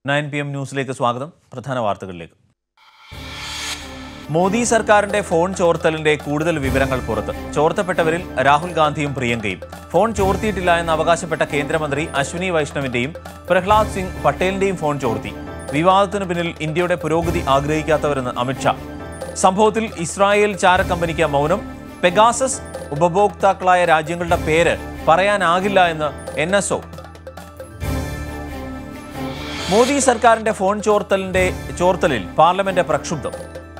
Nine P M ന്യൂസിലേക്ക് സ്വാഗതം പ്രധാന വാർത്തകളിലേക്ക് മോദി സർക്കാരിന്റെ ഫോൺ ചോർത്തലിന്റെ കൂടുതൽ വിവരങ്ങൾ പുറത്ത് ചോർത്തപ്പെട്ടവരിൽ രാഹുൽ ഗാന്ധിയും പ്രിയങ്കയും ഫോൺ ചോർത്തിയിട്ടില്ല എന്ന് അവകാശപ്പെട്ട കേന്ദ്രമന്ത്രി അശ്വിനി വൈഷ്ണവിന്റെയും പ്രഹ്ലാദ് സിംഗ് പട്ടേലിന്റെയും ഫോൺ ചോർത്തി വിവാദത്തിന് പിന്നിൽ ഇന്ത്യയുടെ പുരോഗതി ആഗ്രഹിക്കാത്തവരെന്ന് അമിത്ഷാ സംഭവത്തിൽ ഇസ്രായേൽ ചാര കമ്പനിക്ക് മൗനം പെഗാസസ് ഉപഭോക്താക്കളായ രാജ്യങ്ങളുടെ പേര് പറയാനാകില്ല എന്ന് എൻ എസ് ഒ മോദി സർക്കാരിന്റെ ഫോൺ ചോർത്തലിന്റെ ചോർത്തലിൽ പാർലമെന്റ് പ്രക്ഷുബ്ധം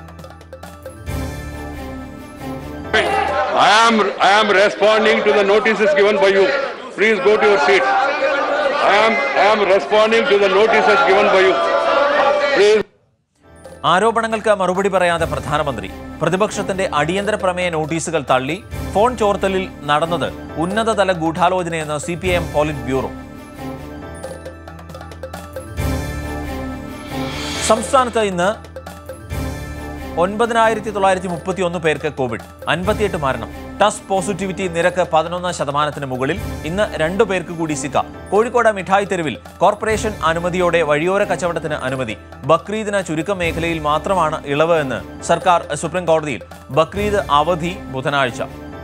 I am I am responding to the notices given by you. Please go to your seat. I am I am responding to the notices given by you. Please. ആരോപണങ്ങൾക്ക് മറുപടി പറയാതെ പ്രധാനമന്ത്രി പ്രതിപക്ഷത്തിന്റെ അടിയന്തര പ്രമേയ നോട്ടീസുകൾ തള്ളി ഫോൺ ചോർത്തലിൽ നടന്നത് ഉന്നതതല ഗൂഢാലോചനയെന്ന് C P M polit bureau സംസ്ഥാനത്ത് ഇന്ന് ഒൻപതിനായിരത്തി തൊള്ളായിരത്തി മുപ്പത്തി ഒന്ന് പേർക്ക് കോവിഡ് അൻപത്തിയെട്ട് മരണം ടെസ്റ്റ് പോസിറ്റിവിറ്റി നിരക്ക് പതിനൊന്ന് ശതമാനത്തിന് മുകളിൽ ഇന്ന് രണ്ടു പേർക്ക് കൂടി സിക്ക കോഴിക്കോട് മിഠായി തെരുവിൽ കോർപ്പറേഷൻ അനുമതിയോടെ വഴിയോര കച്ചവടത്തിന് അനുമതി ബക്രീദിന് ചുരുക്കം മേഖലയിൽ മാത്രമാണ് ഇളവ് എന്ന് സർക്കാർ സുപ്രീം കോടതിയിൽ ബക്രീദ് അവധി ബുധനാഴ്ച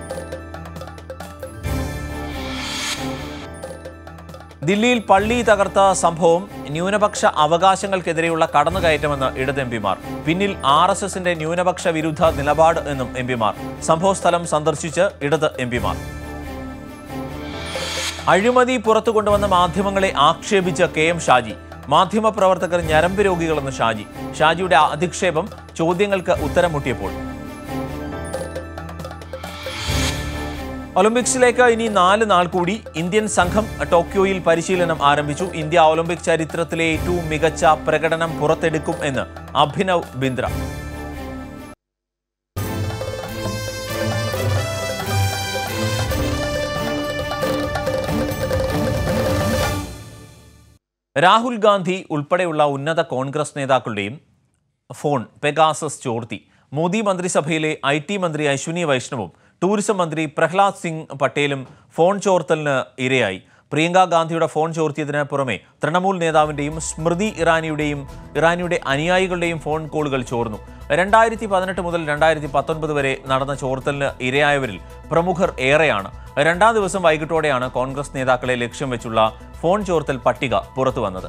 ദില്ലിയിൽ പള്ളി തകർത്ത സംഭവം ന്യൂനപക്ഷ അവകാശങ്ങൾക്കെതിരെയുള്ള കടന്നുകയറ്റമെന്ന് ഇടത് എം പിമാർ പിന്നിൽ ആർ എസ് എസിന്റെ ന്യൂനപക്ഷ വിരുദ്ധ നിലപാട് എന്നും എം പിമാർ സംഭവസ്ഥലം സന്ദർശിച്ച് ഇടത് എം പിമാർ അഴിമതി പുറത്തു കൊണ്ടുവന്ന മാധ്യമങ്ങളെ ആക്ഷേപിച്ച കെ എം ഷാജി മാധ്യമപ്രവർത്തകർ ഞരമ്പ് രോഗികളെന്ന് ഷാജി ഷാജിയുടെ അധിക്ഷേപം ചോദ്യങ്ങൾക്ക് ഉത്തരം മുട്ടിയപ്പോൾ ഒളിമ്പിക്സിലേക്ക് ഇനി നാല് നാൾ കൂടി ഇന്ത്യൻ സംഘം ടോക്കിയോയിൽ പരിശീലനം ആരംഭിച്ചു ഇന്ത്യ ഒളിമ്പിക് ചരിത്രത്തിലെ ഏറ്റവും മികച്ച പ്രകടനം പുറത്തെടുക്കും എന്ന് അഭിനവ് ബിന്ദ്ര രാഹുൽ ഗാന്ധി ഉൾപ്പെടെയുള്ള ഉന്നത കോൺഗ്രസ് നേതാക്കളുടെയും ഫോൺ പെഗാസസ് ചോർത്തി മോദി മന്ത്രിസഭയിലെ ഐ ടി മന്ത്രി അശ്വിനി വൈഷ്ണവും ടൂറിസം മന്ത്രി പ്രഹ്ലാദ് സിംഗ് പട്ടേലും ഫോൺ ചോർത്തലിന് ഇരയായി പ്രിയങ്ക ഗാന്ധിയുടെ ഫോൺ ചോർത്തിയതിന് പുറമെ തൃണമൂൽ നേതാവിന്റെയും സ്മൃതി ഇറാനിയുടെയും ഇറാനിയുടെ അനുയായികളുടെയും ഫോൺ കോളുകൾ ചോർന്നു രണ്ടായിരത്തി പതിനെട്ട് മുതൽ രണ്ടായിരത്തി പത്തൊൻപത് വരെ നടന്ന ചോർത്തലിന് ഇരയായവരിൽ പ്രമുഖർ ഏറെയാണ് രണ്ടാം ദിവസം വൈകിട്ടോടെയാണ് കോൺഗ്രസ് നേതാക്കളെ ലക്ഷ്യം വെച്ചുള്ള ഫോൺ ചോർത്തൽ പട്ടിക പുറത്തുവന്നത്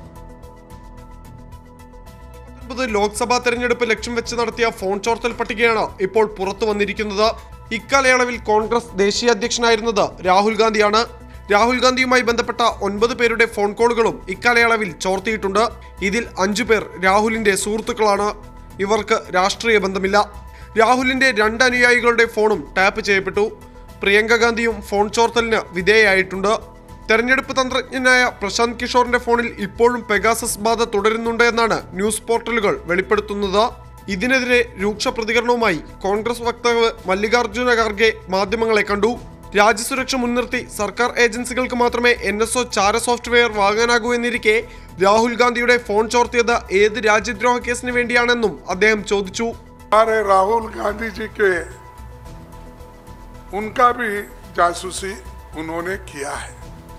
പത്തൊൻപത് ലോക്സഭാ തെരഞ്ഞെടുപ്പ് ലക്ഷ്യം വെച്ച് നടത്തിയ ഫോൺ ചോർത്തൽ പട്ടികയാണ് ഇപ്പോൾ പുറത്തു വന്നിരിക്കുന്നത് ഇക്കാലയളവിൽ കോൺഗ്രസ് ദേശീയ അധ്യക്ഷനായിരുന്നത് രാഹുൽ ഗാന്ധിയാണ് രാഹുൽ ഗാന്ധിയുമായി ബന്ധപ്പെട്ട ഒൻപത് പേരുടെ ഫോൺ കോളുകളും ഇക്കാലയളവിൽ ചോർത്തിയിട്ടുണ്ട് ഇതിൽ അഞ്ചു പേർ രാഹുലിന്റെ സുഹൃത്തുക്കളാണ് ഇവർക്ക് രാഷ്ട്രീയ ബന്ധമില്ല രാഹുലിന്റെ രണ്ട് അനുയായികളുടെ ഫോണും ടാപ്പ് ചെയ്യപ്പെട്ടു പ്രിയങ്ക ഗാന്ധിയും ഫോൺ ചോർത്തലിന് വിധേയയായിട്ടുണ്ട് തെരഞ്ഞെടുപ്പ് തന്ത്രജ്ഞനായ പ്രശാന്ത് കിഷോറിന്റെ ഫോണിൽ ഇപ്പോഴും പെഗാസസ് ബാധ തുടരുന്നുണ്ട് എന്നാണ് ന്യൂസ് പോർട്ടലുകൾ വെളിപ്പെടുത്തുന്നത് ഇതിനെതിരെ രൂക്ഷ പ്രതികരണവുമായി കോൺഗ്രസ് വക്താവ് മല്ലികാർജുന ഖാർഗെ മാധ്യമങ്ങളെ കണ്ടു രാജ്യസുരക്ഷ മുൻനിർത്തി സർക്കാർ ഏജൻസികൾക്ക് മാത്രമേ എൻ എസ് ഒ ചാര സോഫ്റ്റ്വെയർ വാങ്ങാനാകൂ എന്നിരിക്കെ രാഹുൽ ഗാന്ധിയുടെ ഫോൺ ചോർത്തിയത് ഏത് രാജ്യദ്രോഹ കേസിന് വേണ്ടിയാണെന്നും അദ്ദേഹം ചോദിച്ചു हमारे राहुल गांधी जी के उनका भी जासूसी उन्होंने किया है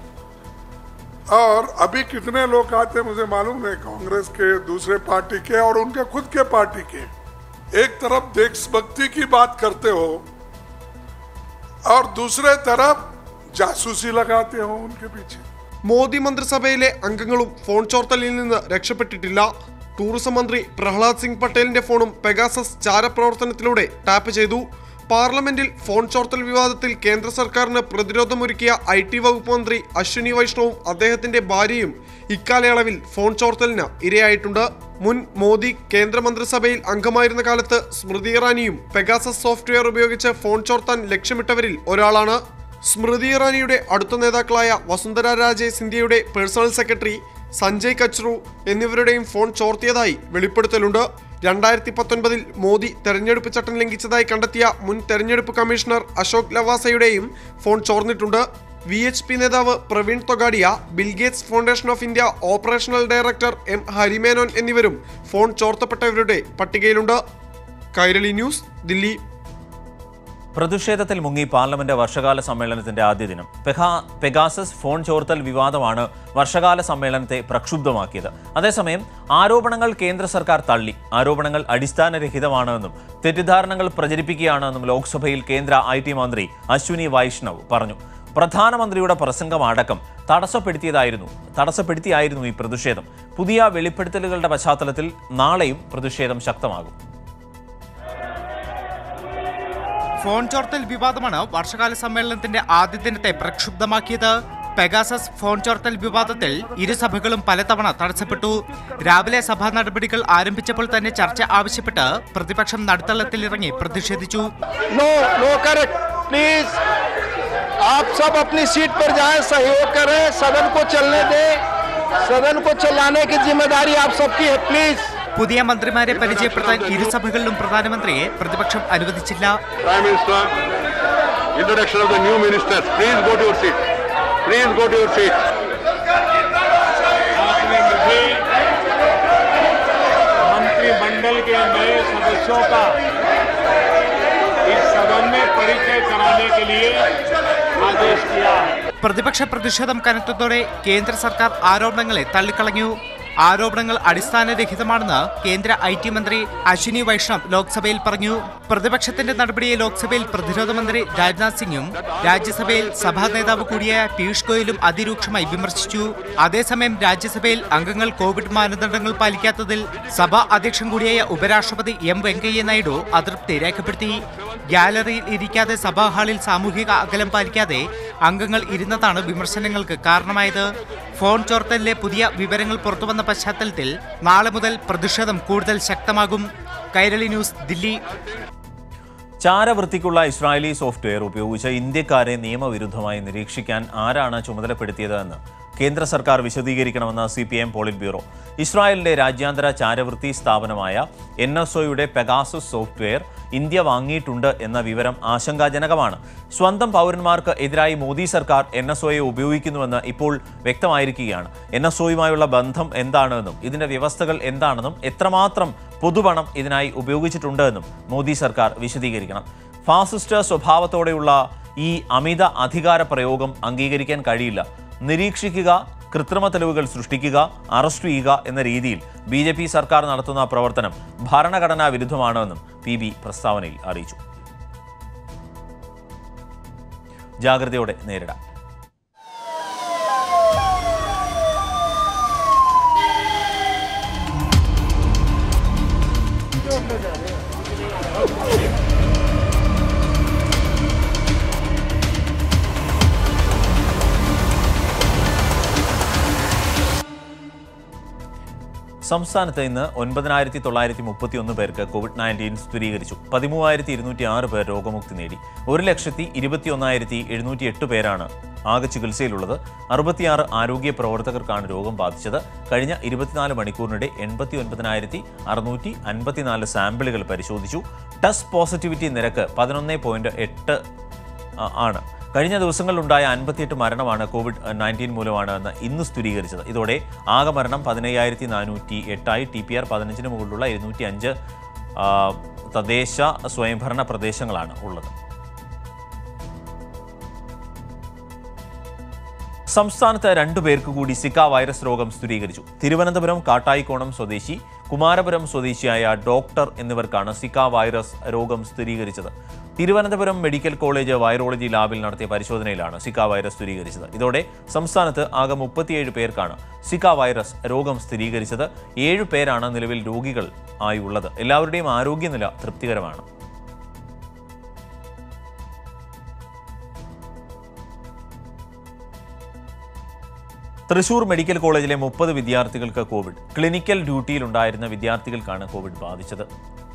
और अभी कितने लोग आते हैं मुझे मालूम है कांग्रेस के दूसरे पार्टी के और उनके खुद के पार्टी के एक तरफ देशभक्ति की बात करते हो और दूसरे तरफ जासूसी लगाते हो उनके पीछे മോദി മന്ത്രിസഭയിലെ അംഗങ്ങളും ഫോൺ ചോർത്തലിൽ നിന്ന് രക്ഷപ്പെട്ടിട്ടില്ല ടൂറിസം മന്ത്രി പ്രഹ്ലാദ് സിംഗ് പട്ടേലിന്റെ ഫോണും പെഗാസസ് ചാരപ്രവർത്തനത്തിലൂടെ ടാപ്പ് ചെയ്തു പാർലമെന്റിൽ ഫോൺ ചോർത്തൽ വിവാദത്തിൽ കേന്ദ്ര സർക്കാരിന് പ്രതിരോധമൊരുക്കിയ ഐ ടി വകുപ്പ് മന്ത്രി അശ്വിനി വൈഷ്ണവും അദ്ദേഹത്തിന്റെ ഭാര്യയും ഇക്കാലയളവിൽ ഫോൺ ചോർത്തലിന് ഇരയായിട്ടുണ്ട് മുൻ മോദി കേന്ദ്രമന്ത്രിസഭയിൽ അംഗമായിരുന്ന കാലത്ത് സ്മൃതി ഇറാനിയും പെഗാസസ് സോഫ്റ്റ്വെയർ ഉപയോഗിച്ച് ഫോൺ ചോർത്താൻ ലക്ഷ്യമിട്ടവരിൽ ഒരാളാണ് സ്മൃതി ഇറാനിയുടെ അടുത്ത നേതാക്കളായ വസുന്ധര രാജെ സിന്ധ്യയുടെ പേഴ്സണൽ സെക്രട്ടറി സഞ്ജയ് കച്രു എന്നിവരുടെയും ഫോൺ ചോർത്തിയതായി വെളിപ്പെടുത്തലുണ്ട് രണ്ടായിരത്തി പത്തൊൻപതിൽ മോദി തെരഞ്ഞെടുപ്പ് ചട്ടം ലംഘിച്ചതായി കണ്ടെത്തിയ മുൻ തെരഞ്ഞെടുപ്പ് കമ്മീഷണർ അശോക് ലവാസയുടെയും ഫോൺ ചോർന്നിട്ടുണ്ട് വി എച്ച് പി നേതാവ് Praveen Togadia Bill Gates foundation of India operational director M Hari Menon എന്നിവരും ഫോൺ ചോർത്തപ്പെട്ടവരുടെ പട്ടികയിലുണ്ട് കൈരളി ന്യൂസ് ദില്ലി പ്രതിഷേധത്തിൽ മുങ്ങി പാർലമെന്റ് വർഷകാല സമ്മേളനത്തിന്റെ ആദ്യ ദിനം പെഹാ പെഗാസസ് ഫോൺ ചോർത്തൽ വിവാദമാണ് വർഷകാല സമ്മേളനത്തെ പ്രക്ഷുബ്ധമാക്കിയത് അതേസമയം ആരോപണങ്ങൾ കേന്ദ്ര സർക്കാർ തള്ളി ആരോപണങ്ങൾ അടിസ്ഥാനരഹിതമാണെന്നും തെറ്റിദ്ധാരണകൾ പ്രചരിപ്പിക്കുകയാണെന്നും ലോക്സഭയിൽ കേന്ദ്ര ഐ ടി മന്ത്രി അശ്വിനി വൈഷ്ണവ് പറഞ്ഞു പ്രധാനമന്ത്രിയുടെ പ്രസംഗം അടക്കം തടസ്സപ്പെടുത്തിയതായിരുന്നു തടസ്സപ്പെടുത്തിയായിരുന്നു ഈ പ്രതിഷേധം പുതിയ വെളിപ്പെടുത്തലുകളുടെ പശ്ചാത്തലത്തിൽ നാളെയും പ്രതിഷേധം ശക്തമാകും ഫോൺ ചോർത്തൽ വിവാദമാണ് വർഷകാല സമ്മേളനത്തിന്റെ ആദ്യ ദിനത്തെ പ്രക്ഷുബ്ധമാക്കിയത് പെഗാസസ് ഫോൺ ചോർത്തൽ വിവാദത്തിൽ ഇരുസഭകളും പലതവണ തടസ്സപ്പെട്ടു രാവിലെ സഭാ നടപടികൾ ആരംഭിച്ചപ്പോൾ തന്നെ ചർച്ച ആവശ്യപ്പെട്ട് പ്രതിപക്ഷം നടുത്തളത്തിലിറങ്ങി പ്രതിഷേധിച്ചു नो नो करेक्ट प्लीज आप सब अपनी सीट पर जाएं सहयोग करें सदन को चलने दें सदन को चलाने की जिम्मेदारी आप सबकी है प्लीज പുതിയ മന്ത്രിമാരെ പരിചയപ്പെടുത്താൻ ഇരുസഭകളിലും പ്രധാനമന്ത്രിയെ പ്രതിപക്ഷം അനുവദിച്ചില്ല Prime Minister, introduction of the new ministers. Please go to your seat. Please go to your seat. आपने मुझे मंत्रिमंडल के नए सदस्यों का इस सदन में परिचय कराने के लिए आदेश किया है പ്രതിപക്ഷ പ്രതിഷേധം കനത്തതോടെ കേന്ദ്ര സർക്കാർ ആരോപണങ്ങളെ തള്ളിക്കളഞ്ഞു ആരോപണങ്ങൾ അടിസ്ഥാനരഹിതമാണെന്ന് കേന്ദ്ര ഐ ടി മന്ത്രി അശ്വിനി വൈഷ്ണവ് ലോക്സഭയിൽ പറഞ്ഞു പ്രതിപക്ഷത്തിന്റെ നടപടിയെ ലോക്സഭയിൽ പ്രതിരോധ മന്ത്രി രാജ്നാഥ് സിംഗും രാജ്യസഭയിൽ സഭാ നേതാവ് കൂടിയായ പീയൂഷ് ഗോയലും അതിരൂക്ഷമായി വിമർശിച്ചു അതേസമയം രാജ്യസഭയിൽ അംഗങ്ങൾ കോവിഡ് മാനദണ്ഡങ്ങൾ പാലിക്കാത്തതിൽ സഭാ അധ്യക്ഷൻ കൂടിയായ ഉപരാഷ്ട്രപതി എം വെങ്കയ്യ നായിഡു അതൃപ്തി രേഖപ്പെടുത്തി ഗ്യാലറിയിൽ ഇരിക്കാതെ സഭാ ഹാളിൽ സാമൂഹിക അകലം പാലിക്കാതെ അംഗങ്ങൾ ഇരുന്നതാണ് വിമർശനങ്ങൾക്ക് കാരണമായത് ഫോൺ ചോർത്തലിലെ പുതിയ വിവരങ്ങൾ പുറത്തുവന്ന പശ്ചാത്തലത്തിൽ നാളെ മുതൽ പ്രതിഷേധം കൂടുതൽ ശക്തമാകും കൈരളി ന്യൂസ് ദില്ലി ചാരവൃത്തിക്കുള്ള ഇസ്രായേലി സോഫ്റ്റ്വെയർ ഉപയോഗിച്ച് ഇന്ത്യക്കാരെ നിയമവിരുദ്ധമായി നിരീക്ഷിക്കാൻ ആരാണ് ചുമതലപ്പെടുത്തിയതെന്ന് കേന്ദ്ര സർക്കാർ വിശദീകരിക്കണമെന്ന് C P M polit bureau ഇസ്രായേലിന്റെ രാജ്യാന്തര ചാരവൃത്തി സ്ഥാപനമായ എൻ എസ് ഒയുടെ പെഗാസസ് സോഫ്റ്റ്വെയർ ഇന്ത്യ വാങ്ങിയിട്ടുണ്ട് എന്ന വിവരം ആശങ്കാജനകമാണ് സ്വന്തം പൗരന്മാർക്ക് എതിരായി മോദി സർക്കാർ എൻ എസ് ഒയെ ഉപയോഗിക്കുന്നുവെന്ന് ഇപ്പോൾ വ്യക്തമായിരിക്കുകയാണ് എൻ എസ് ഒയുമായുള്ള ബന്ധം എന്താണെന്നും ഇതിന്റെ വ്യവസ്ഥകൾ എന്താണെന്നും എത്രമാത്രം പൊതുപണം ഇതിനായി ഉപയോഗിച്ചിട്ടുണ്ട് എന്നും മോദി സർക്കാർ വിശദീകരിക്കണം ഫാസിസ്റ്റ് സ്വഭാവത്തോടെയുള്ള ഈ അമിത അധികാര പ്രയോഗം അംഗീകരിക്കാൻ കഴിയില്ല നിരീക്ഷിക്കുക കൃത്രിമ തെളിവുകൾ സൃഷ്ടിക്കുക അറസ്റ്റ് ചെയ്യുക എന്ന രീതിയിൽ ബി ജെ പി സർക്കാർ നടത്തുന്ന പ്രവർത്തനം ഭരണഘടനാ വിരുദ്ധമാണെന്നും പി ബി പ്രസ്താവനയിൽ അറിയിച്ചു ജാഗ്രതയോടെ നേരിടാം സംസ്ഥാനത്ത് ഇന്ന് ഒൻപതിനായിരത്തി തൊള്ളായിരത്തി മുപ്പത്തി ഒന്ന് പേർക്ക് കോവിഡ് നയൻറ്റീൻ സ്ഥിരീകരിച്ചു പതിമൂവായിരത്തി ഇരുന്നൂറ്റി ആറ് പേർ രോഗമുക്തി നേടി ഒരു ലക്ഷത്തി ഇരുപത്തി ഒന്നായിരത്തി എഴുന്നൂറ്റി എട്ട് പേരാണ് ആകെ ചികിത്സയിലുള്ളത് അറുപത്തിയാറ് ആരോഗ്യ പ്രവർത്തകർക്കാണ് രോഗം ബാധിച്ചത് കഴിഞ്ഞ ഇരുപത്തിനാല് മണിക്കൂറിനിടെ എൺപത്തി ഒൻപതിനായിരത്തി അറുന്നൂറ്റി അൻപത്തിനാല് സാമ്പിളുകൾ പരിശോധിച്ചു ടെസ്റ്റ് പോസിറ്റിവിറ്റി നിരക്ക് പതിനൊന്ന് പോയിന്റ് എട്ട് ആ, ആണ് കഴിഞ്ഞ ദിവസങ്ങളിലുണ്ടായ അൻപത്തിയെട്ട് മരണമാണ് കോവിഡ് നയൻറ്റീൻ മൂലമാണ് എന്ന് ഇന്ന് സ്ഥിരീകരിച്ചത് ഇതോടെ ആകെ മരണം പതിനയ്യായിരത്തി നാനൂറ്റി എട്ടായി ടി പി ആർ പതിനഞ്ചിന് മുകളിലുള്ള ഇരുന്നൂറ്റി അഞ്ച് തദ്ദേശ സ്വയംഭരണ പ്രദേശങ്ങളാണ് ഉള്ളത് സംസ്ഥാനത്ത് രണ്ടു പേർക്ക് കൂടി സിക്ക വൈറസ് രോഗം സ്ഥിരീകരിച്ചു തിരുവനന്തപുരം കാട്ടായിക്കോണം സ്വദേശി കുമാരപുരം സ്വദേശിയായ ഡോക്ടർ എന്നിവർക്കാണ് സിക്ക വൈറസ് രോഗം സ്ഥിരീകരിച്ചത് തിരുവനന്തപുരം മെഡിക്കൽ കോളേജ് വൈറോളജി ലാബിൽ നടത്തിയ പരിശോധനയിലാണ് സിക്ക വൈറസ് സ്ഥിരീകരിച്ചത് ഇതോടെ സംസ്ഥാനത്ത് ആകെ മുപ്പത്തിയേഴ് പേർക്കാണ് സിക്ക വൈറസ് രോഗം സ്ഥിരീകരിച്ചത് ഏഴ് പേരാണ് നിലവിൽ രോഗികൾ ആയി ഉള്ളത് എല്ലാവരുടെയും ആരോഗ്യനില തൃപ്തികരമാണ് തൃശൂർ മെഡിക്കൽ കോളേജിലെ മുപ്പത് വിദ്യാർത്ഥികൾക്ക് കോവിഡ് ക്ലിനിക്കൽ ഡ്യൂട്ടിയിലുണ്ടായിരുന്ന വിദ്യാർത്ഥികൾക്കാണ് കോവിഡ് ബാധിച്ചത്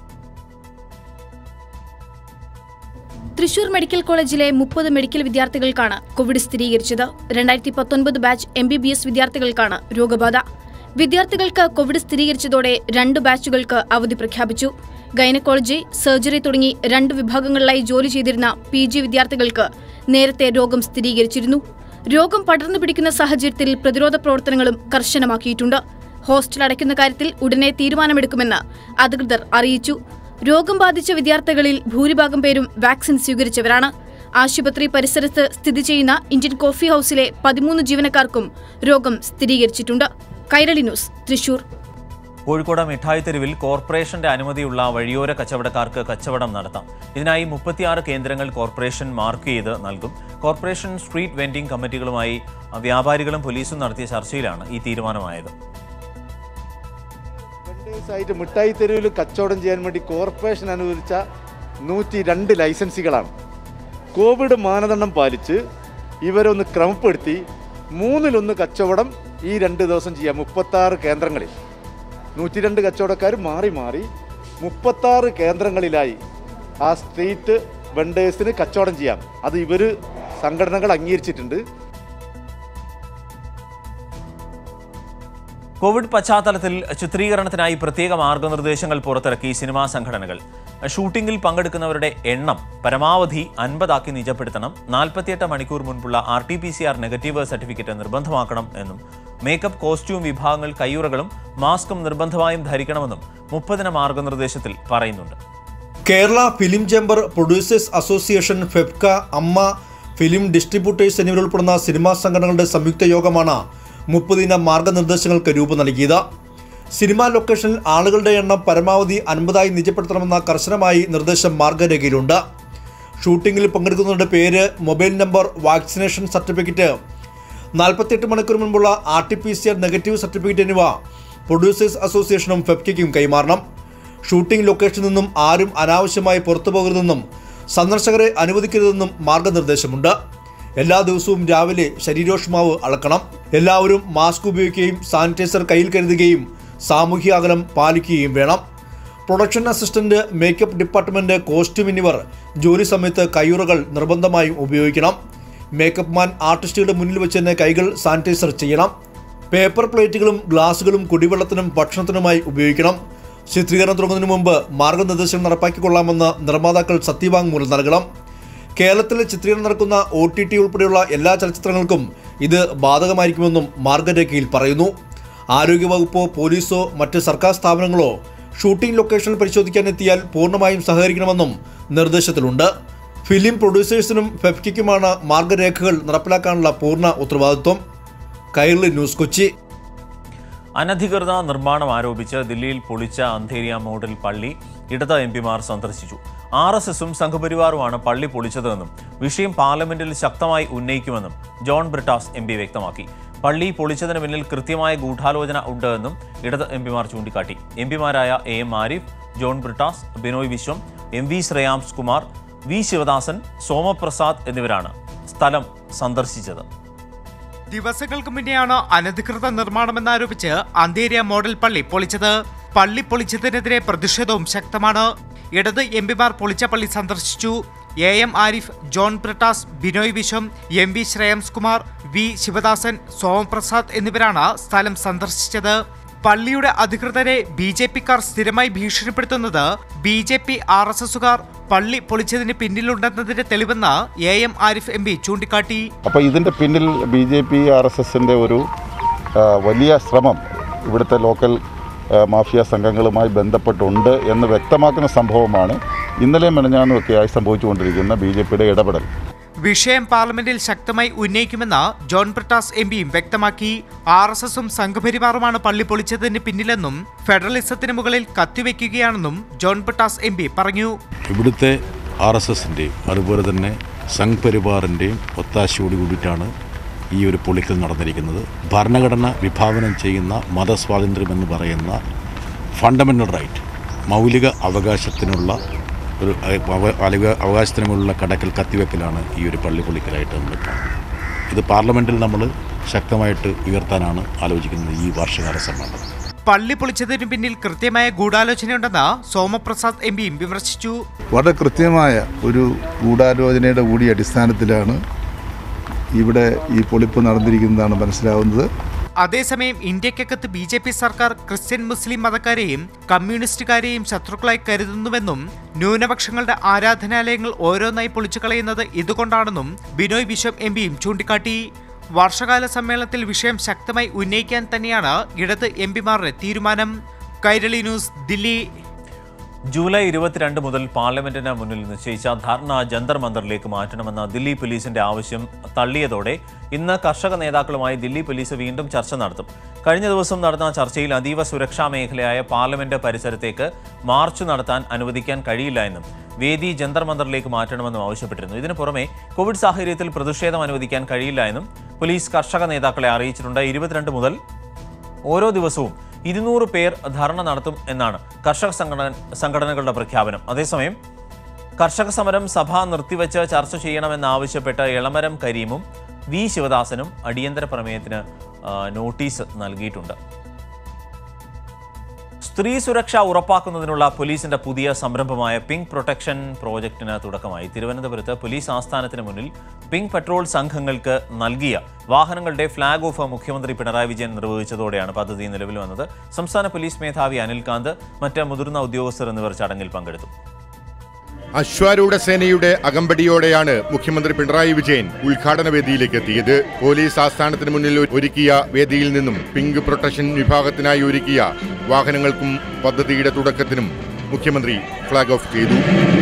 തൃശൂർ മെഡിക്കൽ കോളേജിലെ മുപ്പത് മെഡിക്കൽ വിദ്യാർത്ഥികൾക്കാണ് കോവിഡ് സ്ഥിരീകരിച്ചത് രണ്ടായിരത്തി പത്തൊൻപത് batch M B B S വിദ്യാർത്ഥികൾക്കാണ് രോഗബാധ വിദ്യാർത്ഥികൾക്ക് കോവിഡ് സ്ഥിരീകരിച്ചതോടെ രണ്ട് ബാച്ചുകൾക്ക് അവധി പ്രഖ്യാപിച്ചു ഗൈനക്കോളജി സർജറി തുടങ്ങി രണ്ട് വിഭാഗങ്ങളിലായി ജോലി ചെയ്തിരുന്ന പി ജി വിദ്യാർത്ഥികൾക്ക് നേരത്തെ രോഗം സ്ഥിരീകരിച്ചിരുന്നു രോഗം പടർന്നു പിടിക്കുന്ന സാഹചര്യത്തിൽ പ്രതിരോധ പ്രവർത്തനങ്ങളും കർശനമാക്കിയിട്ടുണ്ട് ഹോസ്റ്റൽ അടയ്ക്കുന്ന കാര്യത്തിൽ ഉടനെ തീരുമാനമെടുക്കുമെന്ന് അധികൃതർ അറിയിച്ചു രോഗം ബാധിച്ച വിദ്യാർത്ഥികളിൽ ഭൂരിഭാഗം പേരും വാക്സിൻ സ്വീകരിച്ചവരാണ് ആശുപത്രി പരിസരത്ത് സ്ഥിതി ചെയ്യുന്ന ഇന്ത്യൻ കോഫി ഹൌസിലെ പതിമൂന്ന് ജീവനക്കാർക്കും രോഗം സ്ഥിരീകരിച്ചിട്ടുണ്ട് കൈരളി ന്യൂസ് തൃശൂർ കോഴിക്കോട് മിഠായി തെരുവിൽ കോർപ്പറേഷന്റെ അനുമതിയുള്ള വഴിയോര കച്ചവടക്കാർക്ക് കച്ചവടം നടത്താം ഇതിനായി മുപ്പത്തിയാറ് കേന്ദ്രങ്ങൾ കോർപ്പറേഷൻ മാർക്ക് ചെയ്ത് നൽകും കോർപ്പറേഷൻ സ്ട്രീറ്റ് വെൻഡിംഗ് കമ്മിറ്റികളുമായി വ്യാപാരികളും പോലീസും നടത്തിയ ചർച്ചയിലാണ് ഈ തീരുമാനമായത് ആയിട്ട് മിഠായി തെരുവിൽ കച്ചവടം ചെയ്യാൻ വേണ്ടി കോർപ്പറേഷൻ അനുവദിച്ച നൂറ്റി രണ്ട് ലൈസൻസുകളാണ് കോവിഡ് മാനദണ്ഡം പാലിച്ച് ഇവരൊന്ന് ക്രമപ്പെടുത്തി മൂന്നിലൊന്ന് കച്ചവടം ഈ രണ്ട് ദിവസം ചെയ്യാം മുപ്പത്താറ് കേന്ദ്രങ്ങളിൽ നൂറ്റി രണ്ട് കച്ചവടക്കാർ മാറി മാറി മുപ്പത്താറ് കേന്ദ്രങ്ങളിലായി ആ സ്ട്രീറ്റ് വെണ്ടേഴ്സിന് കച്ചവടം ചെയ്യാം അത് ഇവർ സംഘടനകൾ അംഗീകരിച്ചിട്ടുണ്ട് കോവിഡ് പശ്ചാത്തലത്തിൽ ചിത്രീകരണത്തിനായി പ്രത്യേക മാർഗനിർദ്ദേശങ്ങൾ പുറത്തിറക്കി സിനിമാ സംഘടനകൾ ഷൂട്ടിംഗിൽ പങ്കെടുക്കുന്നവരുടെ എണ്ണം പരമാവധി അൻപതാക്കി നിജപ്പെടുത്തണം നാൽപ്പത്തിയെട്ട് മണിക്കൂർ മുൻപുള്ള R T P C R negative certificate നിർബന്ധമാക്കണം എന്നും മേക്കപ്പ് കോസ്റ്റ്യൂം വിഭാഗങ്ങൾ കയ്യുറകളും മാസ്കും നിർബന്ധമായും ധരിക്കണമെന്നും മുപ്പതിന മാർഗനിർദ്ദേശത്തിൽ പറയുന്നുണ്ട് Kerala film chamber producers association FEFKA AMMA film distributors എന്നിവരുൾപ്പെടുന്ന cinema സംഘടനകളുടെ സംയുക്ത യോഗമാണ് മുപ്പതിന മാർഗനിർദ്ദേശങ്ങൾക്ക് രൂപം നൽകിയത് സിനിമാ ലൊക്കേഷനിൽ ആളുകളുടെ എണ്ണം പരമാവധി അൻപതായി നിജപ്പെടുത്തണമെന്ന കർശനമായി നിർദ്ദേശം മാർഗരേഖയിലുണ്ട് ഷൂട്ടിങ്ങിൽ പങ്കെടുക്കുന്നവരുടെ പേര് മൊബൈൽ നമ്പർ വാക്സിനേഷൻ സർട്ടിഫിക്കറ്റ് നാൽപ്പത്തിയെട്ട് മണിക്കൂർ മുൻപുള്ള R T P C R negative certificate എന്നിവ പ്രൊഡ്യൂസേഴ്സ് അസോസിയേഷനും ഫെഫ്കയ്ക്കും കൈമാറണം ഷൂട്ടിംഗ് ലൊക്കേഷനിൽ നിന്നും ആരും അനാവശ്യമായി പുറത്തു പോകരുതെന്നും സന്ദർശകരെ അനുവദിക്കരുതെന്നും മാർഗനിർദ്ദേശമുണ്ട് എല്ലാ ദിവസവും രാവിലെ ശരീരോഷ്മാവ് അളക്കണം എല്ലാവരും മാസ്ക് ഉപയോഗിക്കുകയും സാനിറ്റൈസർ കയ്യിൽ കരുതുകയും സാമൂഹ്യ അകലം പാലിക്കുകയും വേണം production assistant makeup department costume എന്നിവർ ജോലി സമയത്ത് കയ്യുറകൾ നിർബന്ധമായും ഉപയോഗിക്കണം മേക്കപ്പ് മാൻ ആർട്ടിസ്റ്റുകളുടെ മുന്നിൽ വെച്ച് തന്നെ കൈകൾ സാനിറ്റൈസർ ചെയ്യണം പേപ്പർ പ്ലേറ്റുകളും ഗ്ലാസുകളും കുടിവെള്ളത്തിനും ഭക്ഷണത്തിനുമായി ഉപയോഗിക്കണം ചിത്രീകരണം തുടങ്ങുന്നതിന് മുമ്പ് മാർഗനിർദ്ദേശം നടപ്പാക്കിക്കൊള്ളാമെന്ന് നിർമ്മാതാക്കൾ സത്യവാങ്മൂലം നൽകണം കേരളത്തിൽ ചിത്രീകരണം നടക്കുന്ന ഒ ടി ടി ഉൾപ്പെടെയുള്ള എല്ലാ ചലച്ചിത്രങ്ങൾക്കും ഇത് ബാധകമായിരിക്കുമെന്നും മാർഗരേഖയിൽ പറയുന്നു ആരോഗ്യവകുപ്പോ പോലീസോ മറ്റ് സർക്കാർ സ്ഥാപനങ്ങളോ ഷൂട്ടിംഗ് ലൊക്കേഷനിൽ പരിശോധിക്കാൻ എത്തിയാൽ പൂർണ്ണമായും സഹകരിക്കണമെന്നും നിർദ്ദേശത്തിലുണ്ട് ഫിലിം പ്രൊഡ്യൂസേഴ്സിനും ഫെഫ്കിക്കുമാണ് മാർഗരേഖകൾ നടപ്പിലാക്കാനുള്ള പൂർണ്ണ ഉത്തരവാദിത്വം കൈരളി ന്യൂസ് കൊച്ചി അനധികൃത നിർമ്മാണം ആരോപിച്ച് ദില്ലിയിൽ പൊളിച്ച അന്ധേരിയ മോഡൽ പള്ളി ഇടത് എം പിമാർ സന്ദർശിച്ചു ആർ എസ് എസും സംഘപരിവാറുമാണ് പള്ളി പൊളിച്ചതെന്നും വിഷയം പാർലമെന്റിൽ ശക്തമായി ഉന്നയിക്കുമെന്നും ജോൺ ബ്രിട്ടാസ് എം പി വ്യക്തമാക്കി പള്ളി പൊളിച്ചതിന് പിന്നിൽ കൃത്യമായ ഗൂഢാലോചന ഉണ്ട് എന്നും ഇടത് എം പിമാർ ചൂണ്ടിക്കാട്ടി എം പിമാരായ A M Arif John Brittas Binoy Viswam M V Shreyams Kumar V Sivadasan Somaprasad എന്നിവരാണ് സ്ഥലം സന്ദർശിച്ചത് ദിവസങ്ങൾക്ക് മുന്നെയാണ് അനധികൃത നിർമ്മാണമെന്നാരോപിച്ച് അന്തേരിയ മോഡൽ പള്ളി പൊളിച്ചത് പള്ളി പൊളിച്ചതിനെതിരെ പ്രതിഷേധവും ശക്തമാണ് ഇടത് എം പിമാർ പൊളിച്ച പള്ളി സന്ദർശിച്ചു A M Arif John Brittas Binoy Viswam M V Shreyams Kumar V Sivadasan Somaprasad എന്നിവരാണ് സ്ഥലം സന്ദർശിച്ചത് പള്ളിയുടെ അധികൃതരെ ബി ജെ പിക്കാർ സ്ഥിരമായി ഭീഷണിപ്പെടുത്തുന്നത് B J P R S എസുകാർ പള്ളി പൊളിച്ചതിന് പിന്നിലുണ്ടെന്നതിന്റെ തെളിവെന്ന് A M Arif M P ചൂണ്ടിക്കാട്ടി അപ്പോൾ ഇതിൻ്റെ പിന്നിൽ B J P R S എസിൻ്റെ ഒരു ആ, വലിയ ശ്രമം ഇവിടുത്തെ ലോക്കൽ ആ, മാഫിയ സംഘങ്ങളുമായി ബന്ധപ്പെട്ടുണ്ട് എന്ന് വ്യക്തമാക്കുന്ന സംഭവമാണ് ഇന്നലെയും മെനഞ്ഞാന്നുമൊക്കെയായി സംഭവിച്ചുകൊണ്ടിരിക്കുന്ന ബി ജെ പിയുടെ ഇടപെടൽ വിഷയം പാർലമെന്റിൽ ശക്തമായി ഉന്നയിക്കുമെന്ന് ജോൺ ബ്രിട്ടാസ് എം പിയും വ്യക്തമാക്കി ആർ എസ് എസും സംഘപരിവാറുമാണ് പള്ളി പൊളിച്ചതിന് പിന്നിലെന്നും ഫെഡറലിസത്തിന് മുകളിൽ കത്തിവെക്കുകയാണെന്നും ജോൺ ബ്രിട്ടാസ് എം പി പറഞ്ഞു ഇവിടുത്തെ ആർ എസ് എസിൻ്റെയും അതുപോലെ തന്നെ സംഘ് പരിവാറിൻ്റെയും ഒത്താശയോട് കൂടിയിട്ടാണ് ഈ ഒരു പൊളിക്കൽ നടന്നിരിക്കുന്നത് ഭരണഘടന വിഭാവനം ചെയ്യുന്ന മതസ്വാതന്ത്ര്യം എന്ന് പറയുന്ന ഫണ്ടമെൻ്റൽ റൈറ്റ് മൗലിക അവകാശത്തിനുള്ള ഒരു അവ- അവ- അവകാശത്തിനുമുള്ള കടക്കൽ കത്തിവെക്കലാണ് ഈ ഒരു പള്ളി പൊളിക്കലായിട്ട് നമ്മൾ കാണുന്നത് ഇത് പാർലമെൻറ്റിൽ നമ്മൾ ശക്തമായിട്ട് ഉയർത്താനാണ് ആലോചിക്കുന്നത് ഈ വാർഷികാല സമ്മേളനം പള്ളി പൊളിച്ചതിന് പിന്നിൽ കൃത്യമായ ഗൂഢാലോചനയുണ്ടെന്ന് സോമപ്രസാദ് എം പിയും വിമർശിച്ചു വളരെ കൃത്യമായ ഒരു ഗൂഢാലോചനയുടെ കൂടി അടിസ്ഥാനത്തിലാണ് ഇവിടെ ഈ പൊളിപ്പ് നടന്നിരിക്കുന്നതാണ് മനസ്സിലാവുന്നത് അതേസമയം ഇന്ത്യക്കകത്ത് ബി ജെ പി സർക്കാർ ക്രിസ്ത്യൻ മുസ്ലിം മതക്കാരെയും കമ്മ്യൂണിസ്റ്റുകാരെയും ശത്രുക്കളായി കരുതുന്നുവെന്നും ന്യൂനപക്ഷങ്ങളുടെ ആരാധനാലയങ്ങൾ ഓരോന്നായി പൊളിച്ചു കളയുന്നത് ഇതുകൊണ്ടാണെന്നും ബിനോയ് വിശ്വം എം പിയും ചൂണ്ടിക്കാട്ടി വർഷകാല സമ്മേളനത്തിൽ വിഷയം ശക്തമായി ഉന്നയിക്കാൻ തന്നെയാണ് ഇടത് എം പിമാരുടെ തീരുമാനം കൈരളി ന്യൂസ് ദില്ലി ജൂലൈ ഇരുപത്തിരണ്ട് മുതൽ പാർലമെന്റിന് മുന്നിൽ നിശ്ചയിച്ച ധർണ ജന്തർ മന്ദറിലേക്ക് മാറ്റണമെന്ന ദില്ലി പോലീസിന്റെ ആവശ്യം തള്ളിയതോടെ ഇന്ന് കർഷക നേതാക്കളുമായി ദില്ലി പോലീസ് വീണ്ടും ചർച്ച നടത്തും കഴിഞ്ഞ ദിവസം നടന്ന ചർച്ചയിൽ അതീവ സുരക്ഷാ മേഖലയായ പാർലമെന്റ് പരിസരത്തേക്ക് മാർച്ച് നടത്താൻ അനുവദിക്കാൻ കഴിയില്ല എന്നും വേദി ജന്തർ മന്ദറിലേക്ക് മാറ്റണമെന്നും ആവശ്യപ്പെട്ടിരുന്നു ഇതിനു പുറമെ കോവിഡ് സാഹചര്യത്തിൽ പ്രതിഷേധം അനുവദിക്കാൻ കഴിയില്ല എന്നും പോലീസ് കർഷക നേതാക്കളെ അറിയിച്ചിട്ടുണ്ട് ഇരുപത്തിരണ്ട് മുതൽ ഓരോ ദിവസവും ഇരുന്നൂറ് പേർ ധർണ നടത്തും എന്നാണ് കർഷക സംഘടന സംഘടനകളുടെ പ്രഖ്യാപനം അതേസമയം കർഷക സമരം സഭ നിർത്തിവെച്ച് ചർച്ച ചെയ്യണമെന്നാവശ്യപ്പെട്ട് എളമരം കരീമും വി ശിവദാസനും അടിയന്തര പ്രമേയത്തിന് ആ, നോട്ടീസ് നൽകിയിട്ടുണ്ട് സ്ത്രീ സുരക്ഷ ഉറപ്പാക്കുന്നതിനുള്ള പോലീസിന്റെ പുതിയ സംരംഭമായ പിങ്ക് പ്രൊട്ടക്ഷൻ പ്രോജക്ടിന് തുടക്കമായി തിരുവനന്തപുരത്ത് പോലീസ് ആസ്ഥാനത്തിന് മുന്നിൽ പിങ്ക് പട്രോൾ സംഘങ്ങൾക്ക് നൽകിയ വാഹനങ്ങളുടെ ഫ്ളാഗ് ഓഫ് മുഖ്യമന്ത്രി പിണറായി വിജയൻ നിർവഹിച്ചതോടെയാണ് പദ്ധതി നിലവിൽ വന്നത് സംസ്ഥാന പോലീസ് മേധാവി അനിൽകാന്ത് മറ്റ് മുതിർന്ന ഉദ്യോഗസ്ഥർ എന്നിവർ ചടങ്ങിൽ പങ്കെടുത്തു അശ്വാരൂഢ സേനയുടെ അകമ്പടിയോടെയാണ് മുഖ്യമന്ത്രി പിണറായി വിജയൻ ഉദ്ഘാടന വേദിയിലേക്ക് എത്തിയത് പോലീസ് ആസ്ഥാനത്തിന് മുന്നിൽ ഒരുക്കിയ വേദിയിൽ നിന്നും പിങ്ക് പ്രൊട്ടക്ഷൻ വിഭാഗത്തിനായി ഒരുക്കിയ വാഹനങ്ങൾക്കും പദ്ധതിയുടെ തുടക്കത്തിനും മുഖ്യമന്ത്രി ഫ്ളാഗ് ഓഫ് ചെയ്തു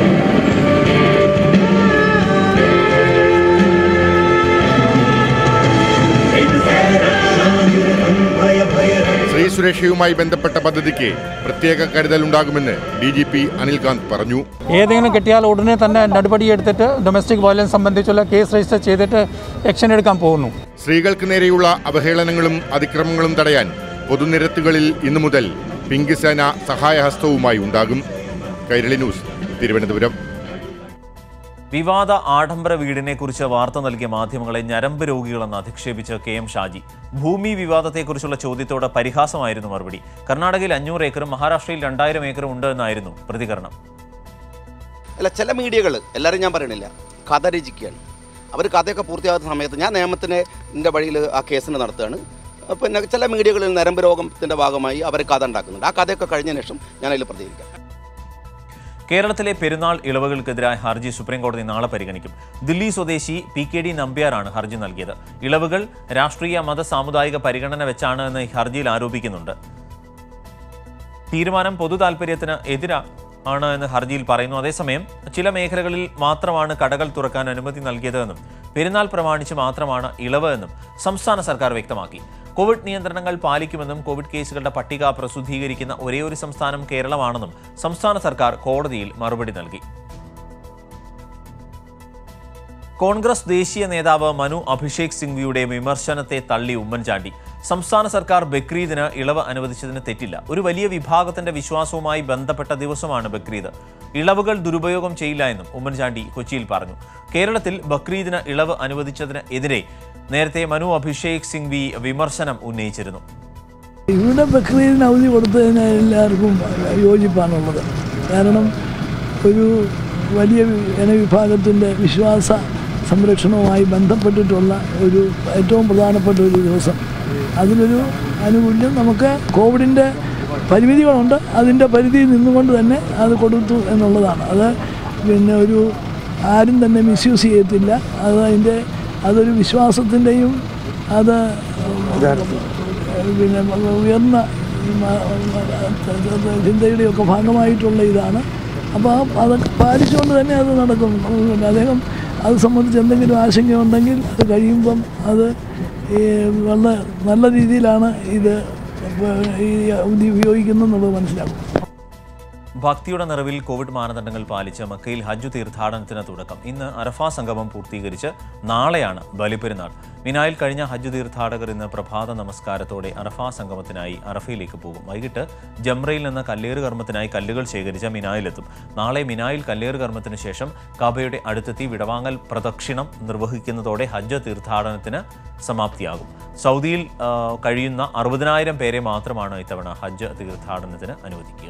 സ്ത്രീ സുരക്ഷയുമായി ബന്ധപ്പെട്ട പദ്ധതിക്ക് പ്രത്യേക കരുതലുണ്ടാകുമെന്ന് ഡി ജി പി അനിൽകാന്ത് പറഞ്ഞു ഏതെങ്കിലും കിട്ടിയാൽ ഉടനെ തന്നെ നടപടി എടുത്തിട്ട് ഡൊമസ്റ്റിക് വയലൻസ് സംബന്ധിച്ചുള്ള കേസ് രജിസ്റ്റർ ചെയ്തിട്ട് ആക്ഷൻ എടുക്കാൻ പോകുന്നു സ്ത്രീകൾക്ക് നേരെയുള്ള അവഹേളനങ്ങളും അതിക്രമങ്ങളും തടയാൻ പൊതുനിരത്തുകളിൽ ഇന്നു മുതൽ പിങ്ക് സേന സഹായഹസ്തവുമായി ഉണ്ടാകും കൈരളി ന്യൂസ് തിരുവനന്തപുരം വിവാദ ആഡംബര വീടിനെ കുറിച്ച് വാർത്ത നൽകിയ മാധ്യമങ്ങളെ ഞരമ്പ് രോഗികളെന്ന് അധിക്ഷേപിച്ച് കെ എം ഷാജി ഭൂമി വിവാദത്തെക്കുറിച്ചുള്ള ചോദ്യത്തോട് പരിഹാസമായിരുന്നു മറുപടി കർണാടകയിൽ അഞ്ഞൂറ് ഏക്കറും മഹാരാഷ്ട്രയിൽ രണ്ടായിരം ഏക്കറും ഉണ്ട് എന്നായിരുന്നു പ്രതികരണം അല്ല ചില മീഡിയകൾ എല്ലാവരും ഞാൻ പറയണില്ല കഥ രചിക്കുകയാണ് അവർ കഥയൊക്കെ പൂർത്തിയാകുന്ന സമയത്ത് ഞാൻ നിയമത്തിന് എൻ്റെ വഴിയിൽ ആ കേസിന് നടത്തുകയാണ് പിന്നെ ചില മീഡിയകളിൽ നരമ്പ് രോഗത്തിൻ്റെ ഭാഗമായി അവർ കഥ ഉണ്ടാക്കുന്നുണ്ട് ആ കഥയൊക്കെ കഴിഞ്ഞ ശേഷം ഞാൻ അതിൽ പ്രതികരിക്കാം കേരളത്തിലെ പെരുന്നാൾ ഇളവുകൾക്കെതിരായ ഹർജി സുപ്രീംകോടതി നാളെ പരിഗണിക്കും ദില്ലി സ്വദേശി പി കെ ഡി നമ്പ്യാരാണ് ഹർജി നൽകിയത് ഇളവുകൾ രാഷ്ട്രീയ മത സാമുദായിക പരിഗണന വെച്ചാണ് എന്ന് ഈ ഹർജിയിൽ ആരോപിക്കുന്നുണ്ട് തീരുമാനം പൊതു താൽപര്യത്തിന് എതിരാ ആണ് എന്ന് ഹർജിയിൽ പറയുന്നു അതേസമയം ചില മേഖലകളിൽ മാത്രമാണ് കടകൾ തുറക്കാൻ അനുമതി നൽകിയതെന്നും പെരുന്നാൾ പ്രമാണിച്ച് മാത്രമാണ് ഇളവ് എന്നും സംസ്ഥാന സർക്കാർ വ്യക്തമാക്കി കോവിഡ് നിയന്ത്രണങ്ങൾ പാലിക്കുമെന്നും കോവിഡ് കേസുകളുടെ പട്ടിക പ്രസിദ്ധീകരിക്കുന്ന ഒരേയൊരു സംസ്ഥാനം കേരളമാണെന്നും സംസ്ഥാന സർക്കാർ കോടതിയിൽ മറുപടി നൽകി കോൺഗ്രസ് ദേശീയ നേതാവ് മനു അഭിഷേക് സിംഗ്വിയുടെ വിമർശനത്തെ തള്ളി ഉമ്മൻചാണ്ടി സംസ്ഥാന സർക്കാർ ബക്രീദിന് ഇളവ് അനുവദിച്ചതിന് തെറ്റില്ല ഒരു വലിയ വിഭാഗത്തിന്റെ വിശ്വാസവുമായി ബന്ധപ്പെട്ട ദിവസമാണ് ബക്രീദ് ഇളവുകൾ ദുരുപയോഗം ചെയ്യില്ല എന്നും ഉമ്മൻചാണ്ടി കൊച്ചിയിൽ പറഞ്ഞു കേരളത്തിൽ ബക്രീദിന് ഇളവ് അനുവദിച്ചതിന് എതിരെ നേരത്തെ മനു അഭിഷേക് സിംഗ്വി വിമർശനം ഉന്നയിച്ചിരുന്നു ഇവിടെ ബക്രീദിന് അവധി കൊടുത്തതിന് എല്ലാവർക്കും യോജിപ്പാണുള്ളത് കാരണം ഒരു വലിയ ജനവിഭാഗത്തിൻ്റെ വിശ്വാസ സംരക്ഷണവുമായി ബന്ധപ്പെട്ടിട്ടുള്ള ഒരു ഏറ്റവും പ്രധാനപ്പെട്ട ഒരു ദിവസം അതിനൊരു ആനുകൂല്യം നമുക്ക് കോവിഡിൻ്റെ പരിമിതികളുണ്ട് അതിൻ്റെ പരിധിയിൽ നിന്നുകൊണ്ട് തന്നെ അത് കൊടുത്തു എന്നുള്ളതാണ് അത് പിന്നെ ഒരു ആരും തന്നെ മിസ്യൂസ് ചെയ്യത്തില്ല അത് അതിൻ്റെ അതൊരു വിശ്വാസത്തിൻ്റെയും അത് പിന്നെ ഉയർന്ന ചിന്തയുടെയൊക്കെ ഭാഗമായിട്ടുള്ള ഇതാണ് അപ്പോൾ അതൊക്കെ പാലിച്ചുകൊണ്ട് തന്നെ അത് നടക്കും പിന്നെ അദ്ദേഹം അത് സംബന്ധിച്ച് എന്തെങ്കിലും ആശങ്കയുണ്ടെങ്കിൽ അത് കഴിയുമ്പം അത് ഈ വളരെ നല്ല രീതിയിലാണ് ഇത് ഈ അവധി ഉപയോഗിക്കുന്നതെന്നുള്ളത് മനസ്സിലാക്കും ഭക്തിയുടെ നിറവിൽ കോവിഡ് മാനദണ്ഡങ്ങൾ പാലിച്ച് മക്കയിൽ ഹജ്ജ് തീർത്ഥാടനത്തിന് തുടക്കം ഇന്ന് അറഫ സംഗമം പൂർത്തീകരിച്ച് നാളെയാണ് ബലിപ്പെരുന്നാൾ മിനായിൽ കഴിഞ്ഞ ഹജ്ജ് തീർത്ഥാടകർ ഇന്ന് പ്രഭാത നമസ്കാരത്തോടെ അറഫ സംഗമത്തിനായി അറഫയിലേക്ക് പോകും വൈകിട്ട് ജംറയിൽ നിന്ന് കല്ലേറ് കർമ്മത്തിനായി കല്ലുകൾ ശേഖരിച്ച മിനായിലെത്തും നാളെ മിനായിൽ കല്ലേറ് കർമ്മത്തിന് ശേഷം കബയുടെ അടുത്തെത്തി വിടവാങ്ങൽ പ്രദക്ഷിണം നിർവഹിക്കുന്നതോടെ ഹജ്ജ് തീർത്ഥാടനത്തിന് സമാപ്തിയാകും സൗദിയിൽ ആ, കഴിയുന്ന അറുപതിനായിരം പേരെ മാത്രമാണ് ഇത്തവണ ഹജ്ജ് തീർത്ഥാടനത്തിന് അനുവദിക്കുക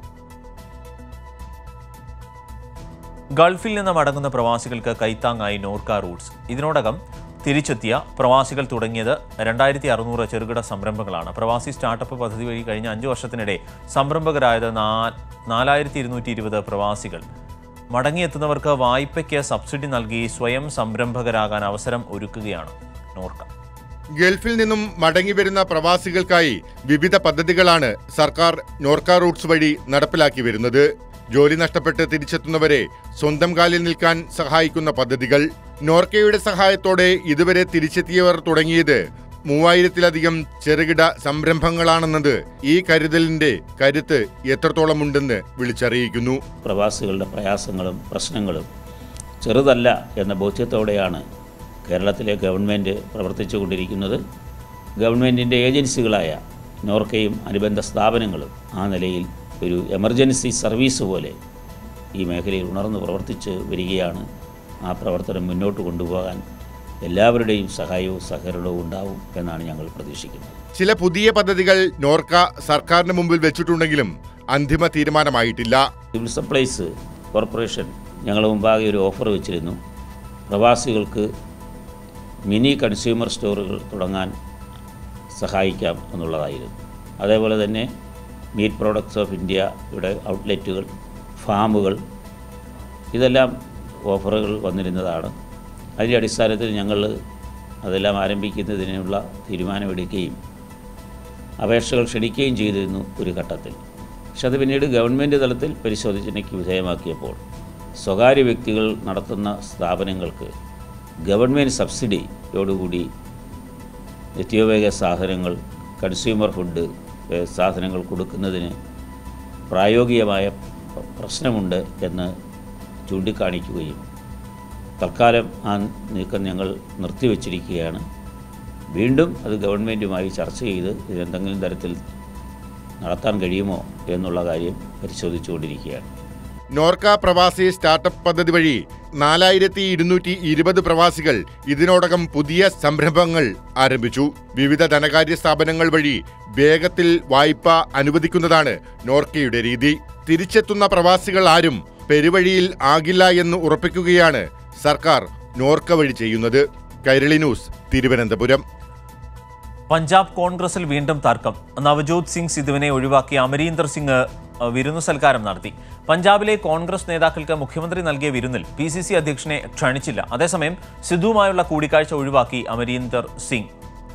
ഗൾഫിൽ നിന്ന് മടങ്ങുന്ന പ്രവാസികൾക്ക് കൈത്താങ്ങായി നോർക്ക റൂട്ട്സ് ഇതിനോടകം തിരിച്ചെത്തിയ പ്രവാസികൾ തുടങ്ങിയത് രണ്ടായിരത്തി അറുന്നൂറ് ചെറുകിട സംരംഭങ്ങളാണ് പ്രവാസി സ്റ്റാർട്ടപ്പ് പദ്ധതി വഴി കഴിഞ്ഞ അഞ്ച് വർഷത്തിനിടെ സംരംഭകരായത് നാ നാലായിരത്തി ഇരുന്നൂറ്റി ഇരുപത് പ്രവാസികൾ മടങ്ങിയെത്തുന്നവർക്ക് വായ്പയ്ക്ക് സബ്സിഡി നൽകി സ്വയം സംരംഭകരാകാൻ അവസരം ഒരുക്കുകയാണ് നോർക്ക ഗൾഫിൽ നിന്നും മടങ്ങിവരുന്ന പ്രവാസികൾക്കായി വിവിധ പദ്ധതികളാണ് സർക്കാർ നോർക്ക റൂട്ട്സ് വഴി നടപ്പിലാക്കി വരുന്നത് ജോലി നഷ്ടപ്പെട്ട് തിരിച്ചെത്തുന്നവരെ സ്വന്തം കാലിൽ നിൽക്കാൻ സഹായിക്കുന്ന പദ്ധതികൾ നോർക്കയുടെ സഹായത്തോടെ ഇതുവരെ തിരിച്ചെത്തിയവർ തുടങ്ങിയത് മൂവായിരത്തിലധികം ചെറുകിട സംരംഭങ്ങളാണെന്നത് ഈ കരുതലിന്റെ കരുത്ത് എത്രത്തോളമുണ്ടെന്ന് വിളിച്ചറിയിക്കുന്നു പ്രവാസികളുടെ പ്രയാസങ്ങളും പ്രശ്നങ്ങളും ചെറുതല്ല എന്ന ബോധ്യത്തോടെയാണ് കേരളത്തിലെ ഗവൺമെൻറ് പ്രവർത്തിച്ചു കൊണ്ടിരിക്കുന്നത് ഗവൺമെൻറ്റിൻ്റെ ഏജൻസികളായ നോർക്കയും അനുബന്ധ സ്ഥാപനങ്ങളും ആ നിലയിൽ ഒരു എമർജൻസി സർവീസ് പോലെ ഈ മേഖലയിൽ ഉണർന്നു പ്രവർത്തിച്ച് വരികയാണ് ആ പ്രവർത്തനം മുന്നോട്ട് കൊണ്ടുപോകാൻ എല്ലാവരുടെയും സഹായവും സഹകരണവും ഉണ്ടാവും എന്നാണ് ഞങ്ങൾ പ്രതീക്ഷിക്കുന്നത് ചില പുതിയ പദ്ധതികൾ നോർക്ക സർക്കാരിന് മുമ്പിൽ വെച്ചിട്ടുണ്ടെങ്കിലും അന്തിമ തീരുമാനമായിട്ടില്ല സിവിൽ സപ്ലൈസ് കോർപ്പറേഷൻ ഞങ്ങളുടെ മുമ്പാകെ ഒരു ഓഫർ വെച്ചിരുന്നു പ്രവാസികൾക്ക് മിനി കൺസ്യൂമർ സ്റ്റോറുകൾ തുടങ്ങാൻ സഹായിക്കാം എന്നുള്ളതായിരുന്നു അതേപോലെ തന്നെ മീറ്റ് പ്രോഡക്ട്സ് ഓഫ് ഇന്ത്യയുടെ ഔട്ട്ലെറ്റുകൾ ഫാമുകൾ ഇതെല്ലാം ഓഫറുകൾ വന്നിരുന്നതാണ് അതിൻ്റെ അടിസ്ഥാനത്തിൽ ഞങ്ങൾ അതെല്ലാം ആരംഭിക്കുന്നതിനുള്ള തീരുമാനമെടുക്കുകയും അപേക്ഷകൾ ക്ഷണിക്കുകയും ചെയ്തിരുന്നു ഒരു ഘട്ടത്തിൽ പക്ഷെ അത് പിന്നീട് ഗവൺമെൻറ് തലത്തിൽ പരിശോധനയ്ക്ക് വിധേയമാക്കിയപ്പോൾ സ്വകാര്യ വ്യക്തികൾ നടത്തുന്ന സ്ഥാപനങ്ങൾക്ക് ഗവൺമെൻറ് സബ്സിഡിയോടുകൂടി നിത്യോപയോഗ സാധനങ്ങൾ കൺസ്യൂമർ ഫുഡ് ഏഹ്, സാധനങ്ങൾ കൊടുക്കുന്നതിന് പ്രായോഗികമായ പ- പ്രശ്നമുണ്ട് എന്ന് ചൂണ്ടിക്കാണിക്കുകയും തൽക്കാലം ആ നീക്കം ഞങ്ങൾ നിർത്തിവെച്ചിരിക്കുകയാണ് വീണ്ടും അത് ഗവൺമെൻറ്റുമായി ചർച്ച ചെയ്ത് ഇതെന്തെങ്കിലും തരത്തിൽ നടത്താൻ കഴിയുമോ എന്നുള്ള കാര്യം പരിശോധിച്ചുകൊണ്ടിരിക്കുകയാണ് നോർക്ക പ്രവാസി സ്റ്റാർട്ടപ്പ് പദ്ധതി വഴി നാലായിരത്തി ഇരുന്നൂറ്റി ഇരുപത് പ്രവാസികൾ ഇതിനോടകം പുതിയ സംരംഭങ്ങൾ ആരംഭിച്ചു വിവിധ ധനകാര്യ സ്ഥാപനങ്ങൾ വഴി വേഗത്തിൽ വായ്പ അനുവദിക്കുന്നതാണ് നോർക്കയുടെ രീതി തിരിച്ചെത്തുന്ന പ്രവാസികൾ ആരും പെരുവഴിയിൽ ആകില്ല എന്ന് ഉറപ്പിക്കുകയാണ് സർക്കാർ നോർക്ക വഴി ചെയ്യുന്നത് കൈരളി ന്യൂസ് തിരുവനന്തപുരം പഞ്ചാബ് കോൺഗ്രസിൽ വീണ്ടും തർക്കം നവജോത് സിംഗ് സിധുവിനെ ഒഴിവാക്കി അമരീന്ദർ സിംഗ് അഹ്, വിരുന്നു സൽക്കാരം നടത്തി പഞ്ചാബിലെ കോൺഗ്രസ് നേതാക്കൾക്ക് മുഖ്യമന്ത്രി നൽകിയ വിരുന്നിൽ പി സി സി അധ്യക്ഷനെ ക്ഷണിച്ചില്ല അതേസമയം സിധുവുമായുള്ള കൂടിക്കാഴ്ച ഒഴിവാക്കി അമരീന്ദർ സിംഗ്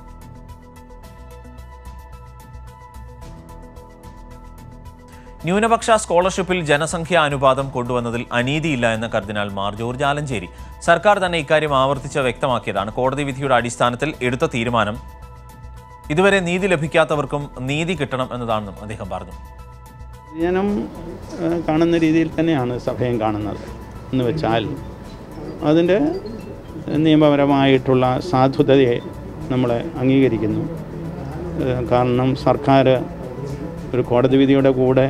ന്യൂനപക്ഷ സ്കോളർഷിപ്പിൽ ജനസംഖ്യാ അനുപാതം കൊണ്ടുവന്നതിൽ അനീതിയില്ല എന്ന കർദിനാൾ മാർ ജോർജ് ആലഞ്ചേരി സർക്കാർ തന്നെ ഇക്കാര്യം ആവർത്തിച്ച് വ്യക്തമാക്കിയതാണ് കോടതി വിധിയുടെ അടിസ്ഥാനത്തിൽ എടുത്ത തീരുമാനം ഇതുവരെ നീതി ലഭിക്കാത്തവർക്കും നീതി കിട്ടണം എന്നതാണെന്നും അദ്ദേഹം പറഞ്ഞു ജനം ഏഹ്, കാണുന്ന രീതിയിൽ തന്നെയാണ് സഭയും കാണുന്നത് എന്ന് വെച്ചാൽ അതിൻ്റെ നിയമപരമായിട്ടുള്ള സാധുതയെ നമ്മൾ അംഗീകരിക്കുന്നു ഏഹ്, കാരണം സർക്കാർ ഒരു കോടതി വിധിയുടെ കൂടെ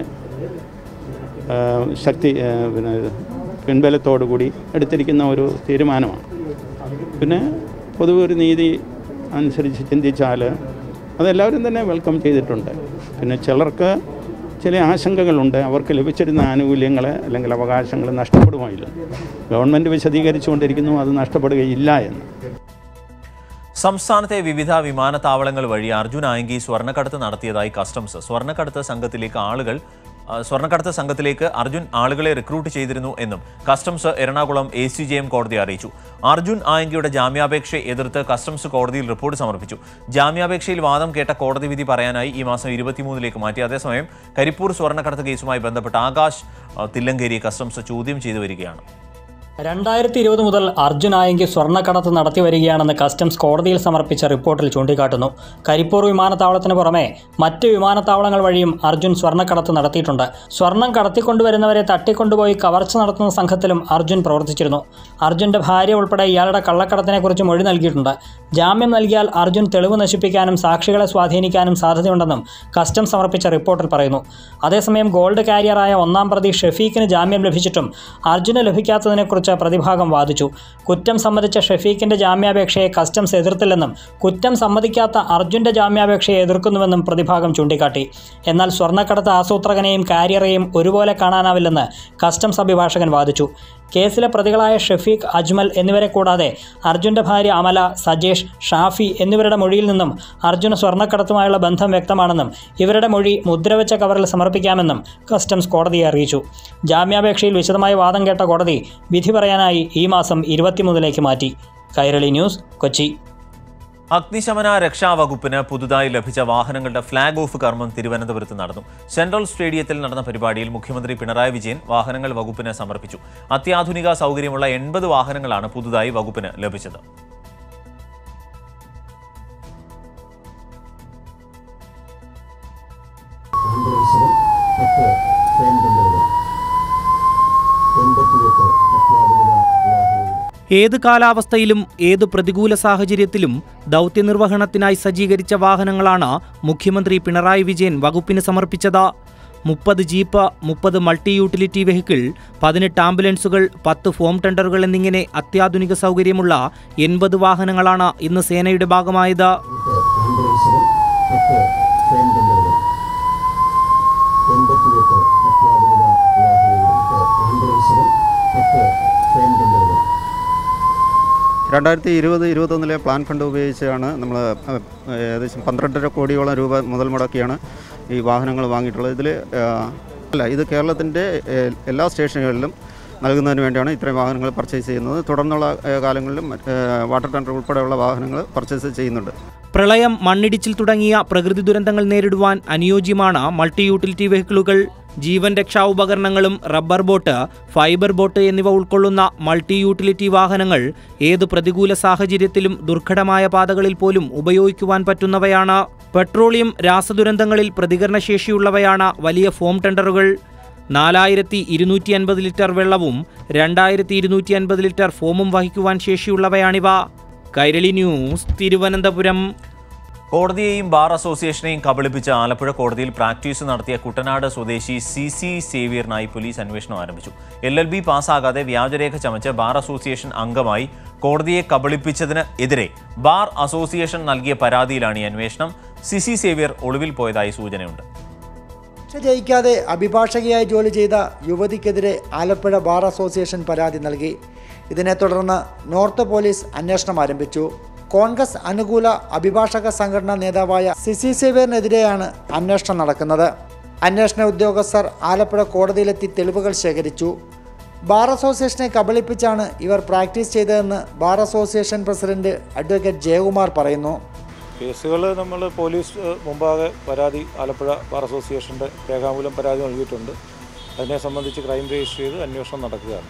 ഏഹ്, ശക്തി ഏഹ്, പിന്നെ പിൻബലത്തോടു കൂടി എടുത്തിരിക്കുന്ന ഒരു തീരുമാനമാണ് പിന്നെ പൊതുവെ ഒരു നീതി അനുസരിച്ച് ചിന്തിച്ചാൽ അതെല്ലാവരും തന്നെ വെൽക്കം ചെയ്തിട്ടുണ്ട് പിന്നെ ചിലർക്ക് ചില ആശങ്കകളുണ്ട് അവർക്ക് ലഭിച്ചിരുന്ന ആനുകൂല്യങ്ങൾ അല്ലെങ്കിൽ അവകാശങ്ങൾ നഷ്ടപ്പെടുമായില്ല ഗവൺമെൻറ് വിശദീകരിച്ചുകൊണ്ടിരിക്കുന്നു അത് നഷ്ടപ്പെടുകയില്ല എന്ന് സംസ്ഥാനത്തെ വിവിധ വിമാനത്താവളങ്ങൾ വഴി അർജുൻ ആയങ്കി സ്വർണ്ണക്കടത്ത് നടത്തിയതായി കസ്റ്റംസ് സ്വർണ്ണക്കടത്ത് സംഘത്തിലേക്ക് ആളുകൾ ആ, സ്വർണ്ണക്കടത്ത് സംഘത്തിലേക്ക് അർജുൻ ആളുകളെ റിക്രൂട്ട് ചെയ്തിരുന്നു എന്നും customs Ernakulam A C J M കോടതി അറിയിച്ചു അർജുൻ ആയങ്കിയുടെ ജാമ്യാപേക്ഷയെ എതിർത്ത് കസ്റ്റംസ് കോടതിയിൽ റിപ്പോർട്ട് സമർപ്പിച്ചു ജാമ്യാപേക്ഷയിൽ വാദം കേട്ട കോടതി വിധി പറയാനായി ഈ മാസം ഇരുപത്തിമൂന്നിലേക്ക് മാറ്റി അതേസമയം കരിപ്പൂർ സ്വർണ്ണക്കടത്ത് കേസുമായി ബന്ധപ്പെട്ട് ആകാശ് ആ, തില്ലങ്കേരി കസ്റ്റംസ് ചോദ്യം ചെയ്തു വരികയാണ് രണ്ടായിരത്തി ഇരുപത് മുതൽ അർജുൻ ആയെങ്കിൽ സ്വർണ്ണക്കടത്ത് നടത്തി വരികയാണെന്ന് കസ്റ്റംസ് കോടതിയിൽ സമർപ്പിച്ച റിപ്പോർട്ടിൽ ചൂണ്ടിക്കാട്ടുന്നു കരിപ്പൂർ വിമാനത്താവളത്തിന് പുറമെ മറ്റ് വിമാനത്താവളങ്ങൾ വഴിയും അർജുൻ സ്വർണ്ണക്കടത്ത് നടത്തിയിട്ടുണ്ട് സ്വർണം കടത്തിക്കൊണ്ടുവരുന്നവരെ തട്ടിക്കൊണ്ടുപോയി കവർച്ച നടത്തുന്ന സംഘത്തിലും അർജുൻ പ്രവർത്തിച്ചിരുന്നു അർജുന്റെ ഭാര്യ ഉൾപ്പെടെ ഇയാളുടെ കള്ളക്കടത്തിനെക്കുറിച്ച് മൊഴി നൽകിയിട്ടുണ്ട് ജാമ്യം നൽകിയാൽ അർജുൻ തെളിവ് നശിപ്പിക്കാനും സാക്ഷികളെ സ്വാധീനിക്കാനും സാധ്യതയുണ്ടെന്നും കസ്റ്റംസ് സമർപ്പിച്ച റിപ്പോർട്ടിൽ പറയുന്നു അതേസമയം ഗോൾഡ് കാരിയറായ ഒന്നാം പ്രതി ഷെഫീഖിന് ജാമ്യം ലഭിച്ചിട്ടും അർജുന് ലഭിക്കാത്തതിനെക്കുറിച്ച് പ്രതിഭാഗം വാദിച്ചു കുറ്റം സമ്മതിച്ച ഷെഫീഖിന്റെ ജാമ്യാപേക്ഷയെ കസ്റ്റംസ് എതിർത്തില്ലെന്നും കുറ്റം സമ്മതിക്കാത്ത അർജുന്റെ ജാമ്യാപേക്ഷയെ എതിർക്കുന്നുവെന്നും പ്രതിഭാഗം ചൂണ്ടിക്കാട്ടി എന്നാൽ സ്വർണ്ണക്കടത്ത് ആസൂത്രകനെയും കാരിയറെയും ഒരുപോലെ കാണാനാവില്ലെന്ന് കസ്റ്റംസ് അഭിഭാഷകൻ വാദിച്ചു കേസിലെ പ്രതികളായ ഷെഫീഖ് അജ്മൽ എന്നിവരെ കൂടാതെ അർജുന്റെ ഭാര്യ അമല സജേഷ് ഷാഫി എന്നിവരുടെ മൊഴിയിൽ നിന്നും അർജുന സ്വർണ്ണക്കടത്തുമായുള്ള ബന്ധം വ്യക്തമാണെന്നും ഇവരുടെ മൊഴി മുദ്രവെച്ച കവറിൽ സമർപ്പിക്കാമെന്നും കസ്റ്റംസ് കോടതിയെ അറിയിച്ചു ജാമ്യാപേക്ഷയിൽ വിശദമായ വാദം കേട്ട കോടതി വിധി പറയാനായി ഈ മാസം ഇരുപത്തിമൂന്നിലേക്ക് മാറ്റി കൈരളി ന്യൂസ് കൊച്ചി അഗ്നിശമന രക്ഷാ വകുപ്പിന് പുതുതായി ലഭിച്ച വാഹനങ്ങളുടെ ഫ്ളാഗ് ഓഫ് കർമ്മം തിരുവനന്തപുരത്ത് നടന്നു സെൻട്രൽ സ്റ്റേഡിയത്തിൽ നടന്ന പരിപാടിയിൽ മുഖ്യമന്ത്രി പിണറായി വിജയൻ വാഹനങ്ങൾ വകുപ്പിന് സമർപ്പിച്ചു അത്യാധുനിക സൗകര്യമുള്ള എൺപത് വാഹനങ്ങളാണ് പുതുതായി വകുപ്പിന് ലഭിച്ചത് ഏത് കാലാവസ്ഥയിലും ഏത് പ്രതികൂല സാഹചര്യത്തിലും ദൗത്യനിർവഹണത്തിനായി സജ്ജീകരിച്ച വാഹനങ്ങളാണ് മുഖ്യമന്ത്രി പിണറായി വിജയൻ വകുപ്പിന് സമർപ്പിച്ചത് മുപ്പത് ജീപ്പ് മുപ്പത് മൾട്ടി യൂട്ടിലിറ്റി വെഹിക്കിൾ പതിനെട്ട് ആംബുലൻസുകൾ പത്ത് ഫോം ടെൻഡറുകൾ എന്നിങ്ങനെ അത്യാധുനിക സൗകര്യമുള്ള എൺപത് വാഹനങ്ങളാണ് ഇന്ന് സേനയുടെ ഭാഗമായത് രണ്ടായിരത്തി ഇരുപത് ഇരുപത്തൊന്നിലെ പ്ലാൻ ഫണ്ട് ഉപയോഗിച്ചാണ് നമ്മൾ ഏകദേശം പന്ത്രണ്ടര കോടിയോളം രൂപ മുതൽ മുടക്കിയാണ് ഈ വാഹനങ്ങൾ വാങ്ങിയിട്ടുള്ളത് ഇതിൽ അല്ല ഇത് കേരളത്തിൻ്റെ എല്ലാ സ്റ്റേഷനുകളിലും നൽകുന്നതിന് വേണ്ടിയാണ് ഇത്രയും വാഹനങ്ങൾ പർച്ചേസ് ചെയ്യുന്നത് തുടർന്നുള്ള ഏ, കാലങ്ങളിലും ഏ, വാട്ടർ ടെൻഡർ ഉൾപ്പെടെയുള്ള വാഹനങ്ങൾ പർച്ചേസ് ചെയ്യുന്നുണ്ട് പ്രളയം മണ്ണിടിച്ചിൽ തുടങ്ങിയ പ്രകൃതി ദുരന്തങ്ങൾ നേരിടുവാൻ അനുയോജ്യമാണ് മൾട്ടി യൂട്ടിലിറ്റി വെഹിക്കിളുകൾ ജീവൻ രക്ഷാ ഉപകരണങ്ങളും റബ്ബർ ബോട്ട് ഫൈബർ ബോട്ട് എന്നിവ ഉൾക്കൊള്ളുന്ന മൾട്ടി യൂട്ടിലിറ്റി വാഹനങ്ങൾ ഏത് പ്രതികൂല സാഹചര്യത്തിലും ദുർഘടമായ പാതകളിൽ പോലും ഉപയോഗിക്കുവാൻ പറ്റുന്നവയാണ് പെട്രോളിയം രാസദുരന്തങ്ങളിൽ പ്രതികരണശേഷിയുള്ളവയാണ് വലിയ ഫോം ടെൻഡറുകൾ നാലായിരത്തി ഇരുന്നൂറ്റി അൻപത് ലിറ്റർ വെള്ളവും രണ്ടായിരത്തി ഇരുന്നൂറ്റി അൻപത് ലിറ്റർ ഫോമും വഹിക്കുവാൻ ശേഷിയുള്ളവയാണിവ കൈരളി ന്യൂസ് തിരുവനന്തപുരം കോടതിയെയും ബാർ അസോസിയേഷനെയും കബളിപ്പിച്ച ആലപ്പുഴ കോടതിയിൽ പ്രാക്ടീസ് നടത്തിയ കുട്ടനാട് സ്വദേശി സി സി സേവിയറിനായി പോലീസ് അന്വേഷണം ആരംഭിച്ചു എൽ എൽ ബി പാസ്സാകാതെ വ്യാജരേഖ ചമച്ച് ബാർ അസോസിയേഷൻ അംഗമായി കോടതിയെ കബളിപ്പിച്ചതിന് എതിരെ ബാർ അസോസിയേഷൻ നൽകിയ പരാതിയിലാണ് ഈ അന്വേഷണം സി സി സേവിയർ ഒളിവിൽ പോയതായി സൂചനയുണ്ട് പരീക്ഷ ജയിക്കാതെ അഭിഭാഷകയായി ജോലി ചെയ്ത യുവതിക്കെതിരെ ആലപ്പുഴ ബാർ അസോസിയേഷൻ പരാതി നൽകി ഇതിനെ തുടർന്ന് നോർത്ത് പോലീസ് അന്വേഷണം ആരംഭിച്ചു കോൺഗ്രസ് അനുകൂല അഭിഭാഷക സംഘടനാ നേതാവായ സിസി സേവ്യറിനെതിരെയാണ് അന്വേഷണം നടക്കുന്നത് അന്വേഷണ ഉദ്യോഗസ്ഥർ ആലപ്പുഴ കോടതിയിലെത്തി തെളിവുകൾ ശേഖരിച്ചു ബാർ അസോസിയേഷനെ കബളിപ്പിച്ചാണ് ഇവർ പ്രാക്ടീസ് ചെയ്തതെന്ന് bar association president advocate Jayakumar പറയുന്നു കേസുകൾ നമ്മൾ പോലീസ് ഏഹ്, മുമ്പാകെ പരാതി ആലപ്പുഴ ബാർ അസോസിയേഷൻ്റെ രേഖാമൂലം പരാതി നൽകിയിട്ടുണ്ട് അതിനെ സംബന്ധിച്ച് ക്രൈം രജിസ്റ്റർ ചെയ്ത് അന്വേഷണം നടക്കുകയാണ്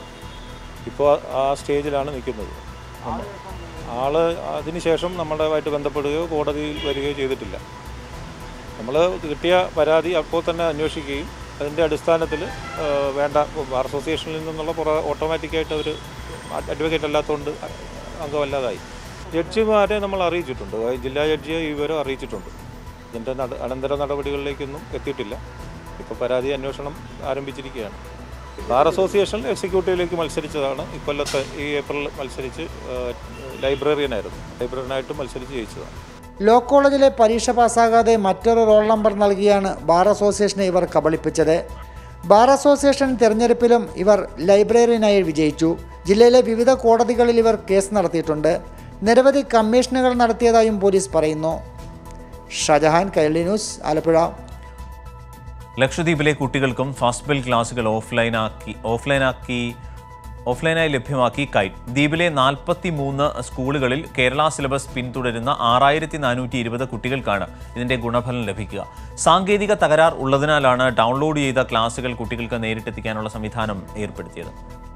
ഇപ്പോൾ ആ സ്റ്റേജിലാണ് നിൽക്കുന്നത് നമ്മ- ആള് അതിനുശേഷം നമ്മളുമായിട്ട് ബന്ധപ്പെടുകയോ കോടതിയിൽ വരികയോ ചെയ്തിട്ടില്ല നമ്മൾ കിട്ടിയ പരാതി അപ്പോൾ തന്നെ അന്വേഷിക്കുകയും അതിൻ്റെ അടിസ്ഥാനത്തിൽ ഏഹ്, വേണ്ട ബാർ അസോസിയേഷനിൽ നിന്നുള്ള പുറ ഓട്ടോമാറ്റിക്കായിട്ട് അവർ അഡ്വക്കേറ്റ് അല്ലാത്തതുകൊണ്ട് അംഗമല്ലാതായി ജഡ്ജിമാരെ നമ്മൾ അറിയിച്ചിട്ടുണ്ട് അതായത് ജില്ലാ ജഡ്ജിയെ ഈ വിവരം അറിയിച്ചിട്ടുണ്ട് ഇതിൻ്റെ നട അനന്തര നടപടികളിലേക്കൊന്നും എത്തിയിട്ടില്ല ഇപ്പോൾ പരാതി അന്വേഷണം ആരംഭിച്ചിരിക്കുകയാണ് ബാർ അസോസിയേഷൻ എക്സിക്യൂട്ടീവിലേക്ക് മത്സരിച്ചതാണ് ഇക്കൊല്ലത്തെ ഈ ഏപ്രിലിൽ മത്സരിച്ച് ഏഹ്, ലൈബ്രറിയനായിരുന്നു ലൈബ്രറിയനായിട്ട് മത്സരിച്ച് ജയിച്ചതാണ് ലോ കോളേജിലെ പരീക്ഷ പാസ്സാകാതെ മറ്റൊരു റോൾ നമ്പർ നൽകിയാണ് ബാർ അസോസിയേഷനെ ഇവർ കബളിപ്പിച്ചത് ബാർ അസോസിയേഷൻ തിരഞ്ഞെടുപ്പിലും ഇവർ ലൈബ്രറിയനായി വിജയിച്ചു ജില്ലയിലെ വിവിധ കോടതികളിൽ ഇവർ കേസ് നടത്തിയിട്ടുണ്ട് നിരവധി കമ്മീഷനുകൾ നടത്തിയതായും പോലീസ് പറയുന്നു ഷജഹാൻ കൈരളി ന്യൂസ് ആലപ്പുഴ ലക്ഷദ്വീപിലെ കുട്ടികൾക്കും ഫാസ്റ്റ് ബെൽ ക്ലാസുകൾ ഓഫ്ലൈനാക്കി ഓഫ്ലൈനാക്കി ഓഫ്ലൈനായി ലഭ്യമാക്കി കൈറ്റ് ദ്വീപിലെ നാൽപ്പത്തി മൂന്ന് സ്കൂളുകളിൽ കേരള സിലബസ് പിന്തുടരുന്ന ആറായിരത്തി നാനൂറ്റി ഇരുപത് കുട്ടികൾക്കാണ് ഇതിന്റെ ഗുണഫലം ലഭിക്കുക സാങ്കേതിക തകരാർ ഉള്ളതിനാലാണ് ഡൗൺലോഡ് ചെയ്ത ക്ലാസുകൾ കുട്ടികൾക്ക് നേരിട്ടെത്തിക്കാനുള്ള സംവിധാനം ഏർപ്പെടുത്തിയത്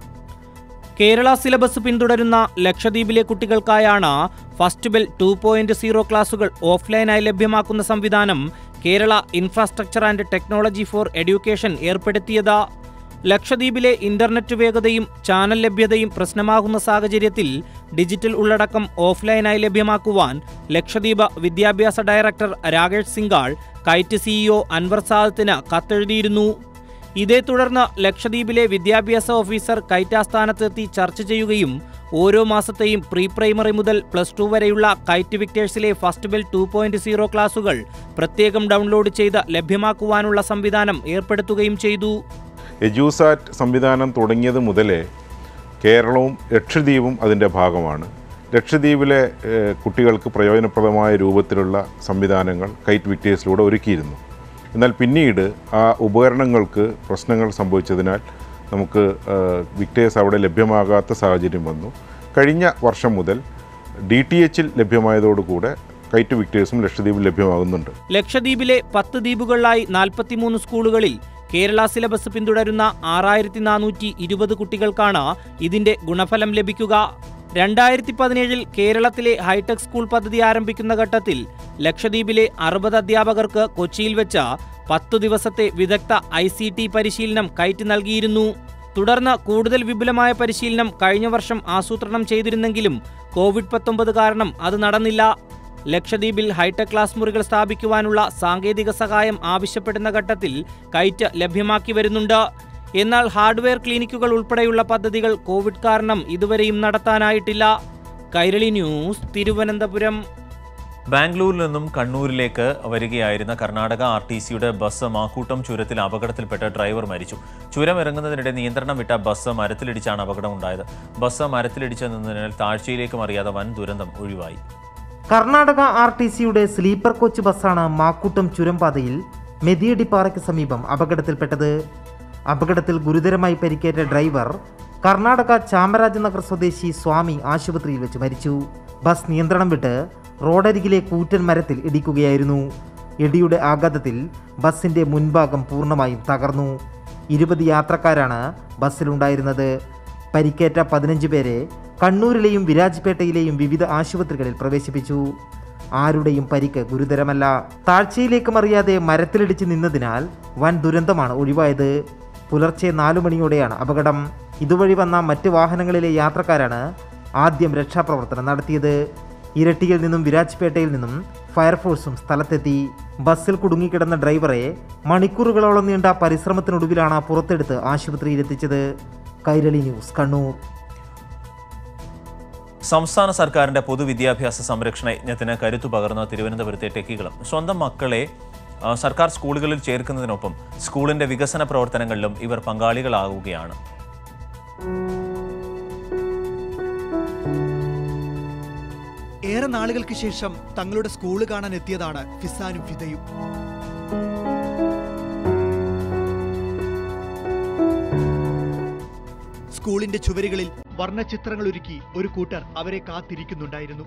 കേരള സിലബസ് പിന്തുടരുന്ന ലക്ഷദ്വീപിലെ കുട്ടികൾക്കായാണ് first bell two point zero ക്ലാസുകൾ ഓഫ്ലൈനായി ലഭ്യമാക്കുന്ന സംവിധാനം Kerala infrastructure and technology for education ഏർപ്പെടുത്തിയത് ലക്ഷദ്വീപിലെ ഇന്റർനെറ്റ് വേഗതയും ചാനൽ ലഭ്യതയും പ്രശ്നമാകുന്ന സാഹചര്യത്തിൽ ഡിജിറ്റൽ ഉള്ളടക്കം ഓഫ്ലൈനായി ലഭ്യമാക്കുവാൻ ലക്ഷദ്വീപ് വിദ്യാഭ്യാസ director Rakesh Singhal KITE CEO Anvar സാദത്തിന് കത്തെഴുതിയിരുന്നു ഇതേ തുടർന്ന് ലക്ഷദ്വീപിലെ വിദ്യാഭ്യാസ ഓഫീസർ കൈറ്റാസ്ഥാനത്തെത്തി ചർച്ച ചെയ്യുകയും ഓരോ മാസത്തെയും പ്രീ പ്രൈമറി മുതൽ പ്ലസ് ടു വരെയുള്ള കൈറ്റ് വിക്ടേഴ്സിലെ first bell two point zero ക്ലാസുകൾ പ്രത്യേകം ഡൗൺലോഡ് ചെയ്ത് ലഭ്യമാക്കുവാനുള്ള സംവിധാനം ഏർപ്പെടുത്തുകയും ചെയ്തു എജൂസാറ്റ് സംവിധാനം തുടങ്ങിയത് മുതലേ കേരളവും ലക്ഷദ്വീപും അതിൻ്റെ ഭാഗമാണ് ലക്ഷദ്വീപിലെ ഏഹ്, കുട്ടികൾക്ക് പ്രയോജനപ്രദമായ രൂപത്തിലുള്ള സംവിധാനങ്ങൾ കൈറ്റ് വിക്ടേഴ്സിലൂടെ ഒരുക്കിയിരുന്നു എന്നാൽ പിന്നീട് ആ ഉപകരണങ്ങൾക്ക് പ്രശ്നങ്ങൾ സംഭവിച്ചതിനാൽ നമുക്ക് ഏഹ്, വിക്ടേഴ്സ് അവിടെ ലഭ്യമാകാത്ത സാഹചര്യം വന്നു കഴിഞ്ഞ വർഷം മുതൽ ഡി ടി എച്ചിൽ ലഭ്യമായതോടുകൂടെ കൈറ്റ് വിക്ടേഴ്സും ലക്ഷദ്വീപിൽ ലഭ്യമാകുന്നുണ്ട് ലക്ഷദ്വീപിലെ പത്ത് ദ്വീപുകളിലായി നാൽപ്പത്തിമൂന്ന് സ്കൂളുകളിൽ കേരള സിലബസ് പിന്തുടരുന്ന ആറായിരത്തി നാനൂറ്റി ഇരുപത് കുട്ടികൾക്കാണ് ഇതിന്റെ ഗുണഫലം ലഭിക്കുക രണ്ടായിരത്തി പതിനേഴിൽ കേരളത്തിലെ ഹൈടെക് സ്കൂൾ പദ്ധതി ആരംഭിക്കുന്ന ഘട്ടത്തിൽ ലക്ഷദ്വീപിലെ അറുപത് അധ്യാപകർക്ക് കൊച്ചിയിൽ വെച്ച പത്തു ദിവസത്തെ വിദഗ്ധ ഐ സി ടി പരിശീലനം കയറ്റി നൽകിയിരുന്നു തുടർന്ന് കൂടുതൽ വിപുലമായ പരിശീലനം കഴിഞ്ഞ വർഷം ആസൂത്രണം ചെയ്തിരുന്നെങ്കിലും കോവിഡ് പത്തൊമ്പത് കാരണം അത് നടന്നില്ല ലക്ഷദ്വീപിൽ ഹൈടെക് ക്ലാസ് മുറികൾ സ്ഥാപിക്കുവാനുള്ള സാങ്കേതിക സഹായം ആവശ്യപ്പെടുന്ന ഘട്ടത്തിൽ കൈറ്റ് ലഭ്യമാക്കി വരുന്നുണ്ട് എന്നാൽ ഹാർഡ്വെയർ ക്ലിനിക്കുകൾ ഉൾപ്പെടെയുള്ള പദ്ധതികൾ കോവിഡ് കാരണം ഇതുവരെയും നടത്താനായിട്ടില്ല കൈരളി ന്യൂസ് തിരുവനന്തപുരം ബാംഗ്ലൂരിൽ നിന്നും കണ്ണൂരിലേക്ക് വരികയായിരുന്ന കർണാടക ആർ ടി സിയുടെ ബസ് മാക്കൂട്ടം ചുരത്തിൽ അപകടത്തിൽപ്പെട്ട ഡ്രൈവർ മരിച്ചു ചുരം ഇറങ്ങുന്നതിനിടെ നിയന്ത്രണം വിട്ട ബസ് മരത്തിലിടിച്ചാണ് അപകടം ഉണ്ടായത് ബസ് മരത്തിലിടിച്ചു നിന്നതിനാൽ താഴ്ചയിലേക്ക് മറിയാതെ വൻ ദുരന്തം ഒഴിവായി കർണാടക ആർ ടി സിയുടെ സ്ലീപ്പർ കോച്ച് ബസ്സാണ് മാക്കൂട്ടം ചുരംപാതയിൽ മെതിയടിപ്പാറയ്ക്ക് സമീപം അപകടത്തിൽപ്പെട്ടത് അപകടത്തിൽ ഗുരുതരമായി പരിക്കേറ്റ ഡ്രൈവർ കർണാടക ചാമരാജനഗർ സ്വദേശി സ്വാമി ആശുപത്രിയിൽ വെച്ച് മരിച്ചു ബസ് നിയന്ത്രണം വിട്ട് റോഡരികിലെ കൂറ്റൻ മരത്തിൽ ഇടിക്കുകയായിരുന്നു ഇടിയുടെ ആഘാതത്തിൽ ബസിന്റെ മുൻഭാഗം പൂർണ്ണമായും തകർന്നു ഇരുപത് യാത്രക്കാരാണ് ബസ്സിലുണ്ടായിരുന്നത് പരിക്കേറ്റ പതിനഞ്ച് പേരെ കണ്ണൂരിലെയും വിരാജ്പേട്ടയിലെയും വിവിധ ആശുപത്രികളിൽ പ്രവേശിപ്പിച്ചു ആരുടെയും പരിക്ക് ഗുരുതരമല്ല താഴ്ചയിലേക്ക് മറിയാതെ മരത്തിലിടിച്ച് നിന്നതിനാൽ വൻ ദുരന്തമാണ് ഒഴിവായത് പുലർച്ചെ നാലു മണിയോടെയാണ് അപകടം ഇതുവഴി വന്ന മറ്റ് വാഹനങ്ങളിലെ യാത്രക്കാരാണ് ആദ്യം രക്ഷാപ്രവർത്തനം നടത്തിയത് ഇരട്ടിയിൽ നിന്നും വിരാജ്പേട്ടയിൽ നിന്നും ഫയർഫോഴ്സും സ്ഥലത്തെത്തി ബസ്സിൽ കുടുങ്ങിക്കിടന്ന ഡ്രൈവറെ മണിക്കൂറുകളോളം നീണ്ട പരിശ്രമത്തിനൊടുവിലാണ് പുറത്തെടുത്ത് ആശുപത്രിയിലെത്തിച്ചത് കൈരളി ന്യൂസ് കണ്ണൂർ സംസ്ഥാന സർക്കാരിന്റെ പൊതുവിദ്യാഭ്യാസ സംരക്ഷണ യജ്ഞത്തിന് കരുത്തു പകർന്ന തിരുവനന്തപുരത്തെ ടെക്കികളും സ്വന്തം മക്കളെ ആ, സർക്കാർ സ്കൂളുകളിൽ ചേർക്കുന്നതിനൊപ്പം സ്കൂളിന്റെ വികസന പ്രവർത്തനങ്ങളിലും ഇവർ പങ്കാളികളാവുകയാണ് ഏറെ നാളുകൾക്ക് ശേഷം തങ്ങളുടെ സ്കൂള് കാണാൻ എത്തിയതാണ് ഫിസാനും ഫിദയും സ്കൂളിന്റെ ചുവരുകളിൽ വർണ്ണചിത്രങ്ങൾ ഒരുക്കി ഒരു കൂട്ടർ അവരെ കാത്തിരിക്കുന്നുണ്ടായിരുന്നു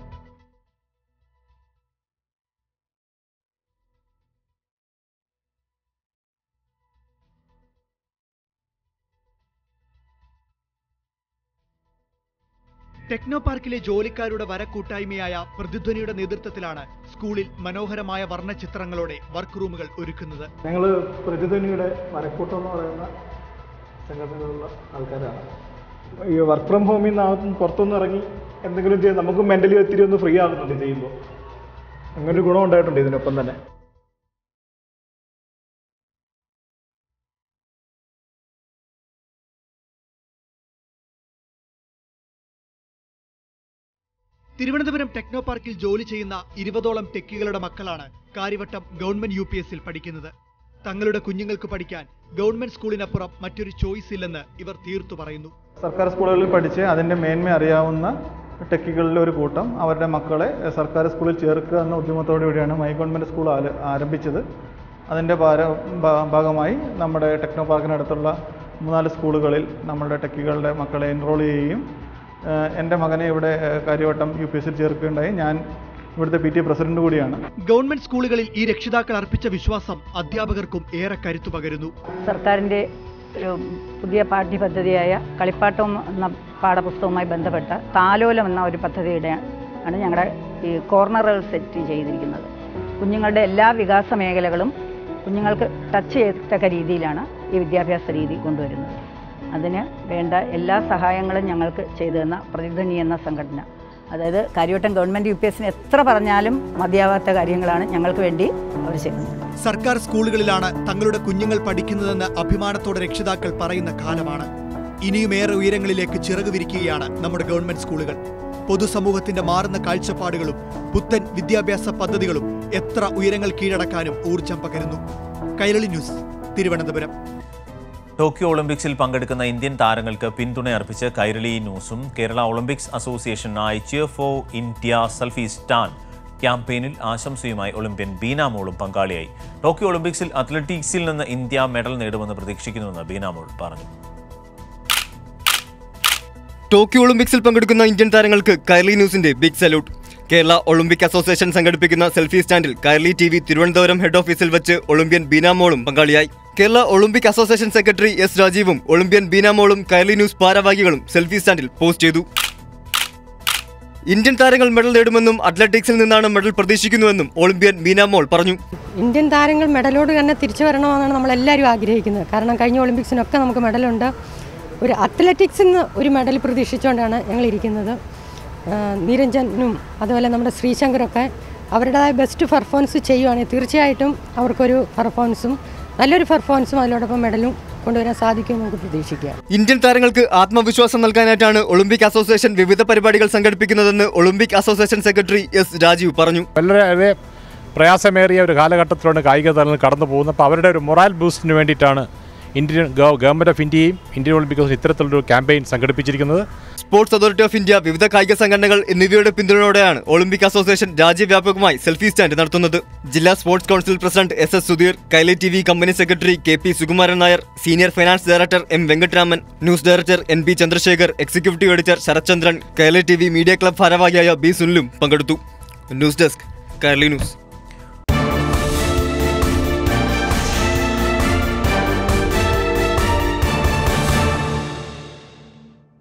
ടെക്നോ പാർക്കിലെ ജോലിക്കാരുടെ വരക്കൂട്ടായ്മയായ പ്രതിധ്വനിയുടെ നേതൃത്വത്തിലാണ് സ്കൂളിൽ മനോഹരമായ വർണ്ണചിത്രങ്ങളോടെ വർക്ക് റൂമുകൾ ഒരുക്കുന്നത് ഞങ്ങൾ പ്രതിധ്വനിയുടെ വരക്കൂട്ടം എന്ന് പറയുന്ന സംഘടനയിലുള്ള ആൾക്കാരാണ് ഈ വർക്ക് ഫ്രം ഹോമിൽ നിന്ന് പുറത്തുനിന്ന് ഇറങ്ങി എന്തെങ്കിലും ചെയ്യാൻ നമുക്ക് മെൻ്റലി ഒത്തിരി ഒന്ന് ഫ്രീ ആകുന്നുണ്ട് ചെയ്യുമ്പോൾ അങ്ങനെ ഒരു ഗുണം ഉണ്ടായിട്ടുണ്ട് ഇതിനൊപ്പം തന്നെ തിരുവനന്തപുരം ടെക്നോ പാർക്കിൽ ജോലി ചെയ്യുന്ന ഇരുപതോളം ടെക്കികളുടെ മക്കളാണ് കാര്യവട്ടം ഗവൺമെന്റ് യു പി എസിൽ പഠിക്കുന്നത് തങ്ങളുടെ കുഞ്ഞുങ്ങൾക്ക് പഠിക്കാൻ ഗവൺമെന്റ് സ്കൂളിനപ്പുറം മറ്റൊരു ചോയ്സ് ഇല്ലെന്ന് ഇവർ തീർത്തു പറയുന്നു സർക്കാർ സ്കൂളുകളിൽ പഠിച്ച് അതിൻ്റെ മേന്മ അറിയാവുന്ന ടെക്കികളിലെ ഒരു കൂട്ടം അവരുടെ മക്കളെ സർക്കാർ സ്കൂളിൽ ചേർക്കുക എന്ന ഉദ്യമത്തോടു കൂടിയാണ് മൈ ഗവൺമെൻറ് സ്കൂൾ ആല- ആരംഭിച്ചത് അതിൻ്റെ ഭാര ഭാ- ഭാഗമായി നമ്മുടെ ടെക്നോ പാർക്കിനടുത്തുള്ള മൂന്നാല് സ്കൂളുകളിൽ നമ്മുടെ ടെക്കികളുടെ മക്കളെ എൻറോൾ ചെയ്യുകയും ഏഹ്, എൻ്റെ മകനെ ഇവിടെ ഏഹ്, കാര്യവട്ടം യു പി എസിൽ ചേർക്കുകയുണ്ടായി ഞാൻ ഇവിടുത്തെ പി ടി എ പ്രസിഡന്റ് കൂടിയാണ് ഗവൺമെന്റ് സ്കൂളുകളിൽ ഈ രക്ഷിതാക്കൾ അർപ്പിച്ച വിശ്വാസം അധ്യാപകർക്കും ഏറെ കരുത്തു പകരുന്നു സർക്കാരിൻ്റെ ഒരു പുതിയ പാഠ്യപദ്ധതിയായ കളിപ്പാട്ടം എന്ന പാഠപുസ്തകവുമായി ബന്ധപ്പെട്ട താലോലം എന്ന ഒരു പദ്ധതിയുടെ ആണ് ഞങ്ങളുടെ ഈ കോർണറുകൾ സെറ്റ് ചെയ്തിരിക്കുന്നത് കുഞ്ഞുങ്ങളുടെ എല്ലാ വികാസ മേഖലകളും കുഞ്ഞുങ്ങൾക്ക് ടച്ച് ചെയ്യത്തക്ക രീതിയിലാണ് ഈ വിദ്യാഭ്യാസ രീതി കൊണ്ടുവരുന്നത് അതിന് വേണ്ട എല്ലാ സഹായങ്ങളും ഞങ്ങൾക്ക് ചെയ്തു തന്ന പ്രതിധ്വനി എന്ന സംഘടന അതായത് കാര്യവട്ടം ഗവൺമെൻറ് യു പി എസിന് എത്ര പറഞ്ഞാലും മതിയാവാത്ത കാര്യങ്ങളാണ് ഞങ്ങൾക്ക് വേണ്ടി അവർ ചെയ്യുന്നത് സർക്കാർ സ്കൂളുകളിലാണ് തങ്ങളുടെ കുഞ്ഞുങ്ങൾ പഠിക്കുന്നതെന്ന് അഭിമാനത്തോടെ രക്ഷിതാക്കൾ പറയുന്ന കാലമാണ് ഇനിയുമേറെ ഉയരങ്ങളിലേക്ക് ചിറക് വിരിക്കുകയാണ് നമ്മുടെ ഗവൺമെന്റ് സ്കൂളുകൾ പൊതുസമൂഹത്തിന്റെ മാറുന്ന കാഴ്ചപ്പാടുകളും പുത്തൻ വിദ്യാഭ്യാസ പദ്ധതികളും എത്ര ഉയരങ്ങൾ കീഴടക്കാനും ഊർജം പകരുന്നു കൈരളി ന്യൂസ് തിരുവനന്തപുരം ടോക്കിയോ ഒളിമ്പിക്സിൽ പങ്കെടുക്കുന്ന ഇന്ത്യൻ താരങ്ങൾക്ക് പിന്തുണ അർപ്പിച്ച് കൈരളി ന്യൂസും Kerala Olympics association I cheer for India selfie stand ക്യാമ്പയിനിൽ ആശംസയുമായി ഒളിമ്പ്യൻ ബീനാമോളും പങ്കാളിയായി ടോക്കിയോ ഒളിമ്പിക്സിൽ അത്ലറ്റിക്സിൽ നിന്ന് ഇന്ത്യ മെഡൽ നേടുമെന്ന് പ്രതീക്ഷിക്കുന്നുവെന്ന് ബീനാമോൾ പറഞ്ഞു ടോക്കിയോ ഒളിമ്പിക്സിൽ പങ്കെടുക്കുന്ന ഇന്ത്യൻ താരങ്ങൾക്ക് കൈർലി ന്യൂസിന്റെ big salute Kerala Olympic association സംഘടിപ്പിക്കുന്ന സെൽഫി സ്റ്റാൻഡിൽ Kairali T V Thiruvananthapuram head office വെച്ച് ഒളിമ്പ്യൻ ബീനാമോളും പങ്കാളിയായി Kerala Olympic association secretary S രാജീവും ഒളിമ്പ്യൻ ബീനാമോളും കൈർലി ന്യൂസ് ഭാരവാഹികളും സെൽഫി സ്റ്റാൻഡിൽ പോസ്റ്റ് ചെയ്തു ഇന്ത്യൻ താരങ്ങൾ മെഡൽ നേടുമെന്നും അത്ലറ്റിക്സിൽ നിന്നാണ് മെഡൽ പ്രതീക്ഷിക്കുന്നുവെന്നും ഒളിമ്പ്യൻ ബീനാമോൾ പറഞ്ഞു ഇന്ത്യൻ താരങ്ങൾ മെഡലോട് തന്നെ തിരിച്ചു വരണമെന്നാണ് നമ്മളെല്ലാവരും ആഗ്രഹിക്കുന്നത് കാരണം കഴിഞ്ഞ ഒളിമ്പിക്സിനൊക്കെ നമുക്ക് മെഡലുണ്ട് ഒരു അത്ലറ്റിക്സിൽ നിന്ന് ഒരു മെഡൽ പ്രതീക്ഷിച്ചുകൊണ്ടാണ് ഞങ്ങൾ ഇരിക്കുന്നത് ആ, നിരഞ്ജനും അതുപോലെ നമ്മുടെ ശ്രീശങ്കറൊക്കെ അവരുടേതായ ബെസ്റ്റ് പെർഫോമൻസ് ചെയ്യുവാണെങ്കിൽ തീർച്ചയായിട്ടും അവർക്കൊരു പെർഫോമൻസും നല്ലൊരു പെർഫോമൻസും അതിനോടൊപ്പം മെഡലും കൊണ്ടുവരാൻ സാധിക്കുമെന്ന് നമുക്ക് പ്രതീക്ഷിക്കാം ഇന്ത്യൻ താരങ്ങൾക്ക് ആത്മവിശ്വാസം നൽകാനായിട്ടാണ് ഒളിമ്പിക് അസോസിയേഷൻ വിവിധ പരിപാടികൾ സംഘടിപ്പിക്കുന്നതെന്ന് Olympic association secretary S Rajeev പറഞ്ഞു വളരെ പ്രയാസമേറിയ ഒരു കാലഘട്ടത്തിലാണ് കായിക താരങ്ങൾ കടന്നു പോകുന്നത് അപ്പോൾ അവരുടെ ഒരു മൊറാൽ ബൂസ്റ്റിന് വേണ്ടിയിട്ടാണ് ഇന്ത്യൻ ഗവ- ഗവൺമെൻറ് ഓഫ് ഇന്ത്യയും ഇന്ത്യൻ ഒളിമ്പിക് അസോസിയേഷൻ ഇത്തരത്തിലൊരു ക്യാമ്പയിൻ സംഘടിപ്പിച്ചിരിക്കുന്നത് സ്പോർട്സ് അതോറിറ്റി ഓഫ് ഇന്ത്യ വിവിധ കായിക സംഘടനകൾ എന്നിവയുടെ പിന്തുണയോടെയാണ് ഒളിമ്പിക് അസോസിയേഷൻ രാജ്യവ്യാപകമായി സെൽഫി സ്റ്റാൻഡ് നടത്തുന്നത് ജില്ലാ sports council president S S Sudheer Kairali T V company secretary K P Sukumaran Nair senior finance director M Venkataraman news director N P Chandrasekhar executive editor Sarathchandran Kairali T V media club ഭാരവാഹിയായ ബി സുനിലും പങ്കെടുത്തു ന്യൂസ് ഡെസ്ക് കൈർലി ന്യൂസ്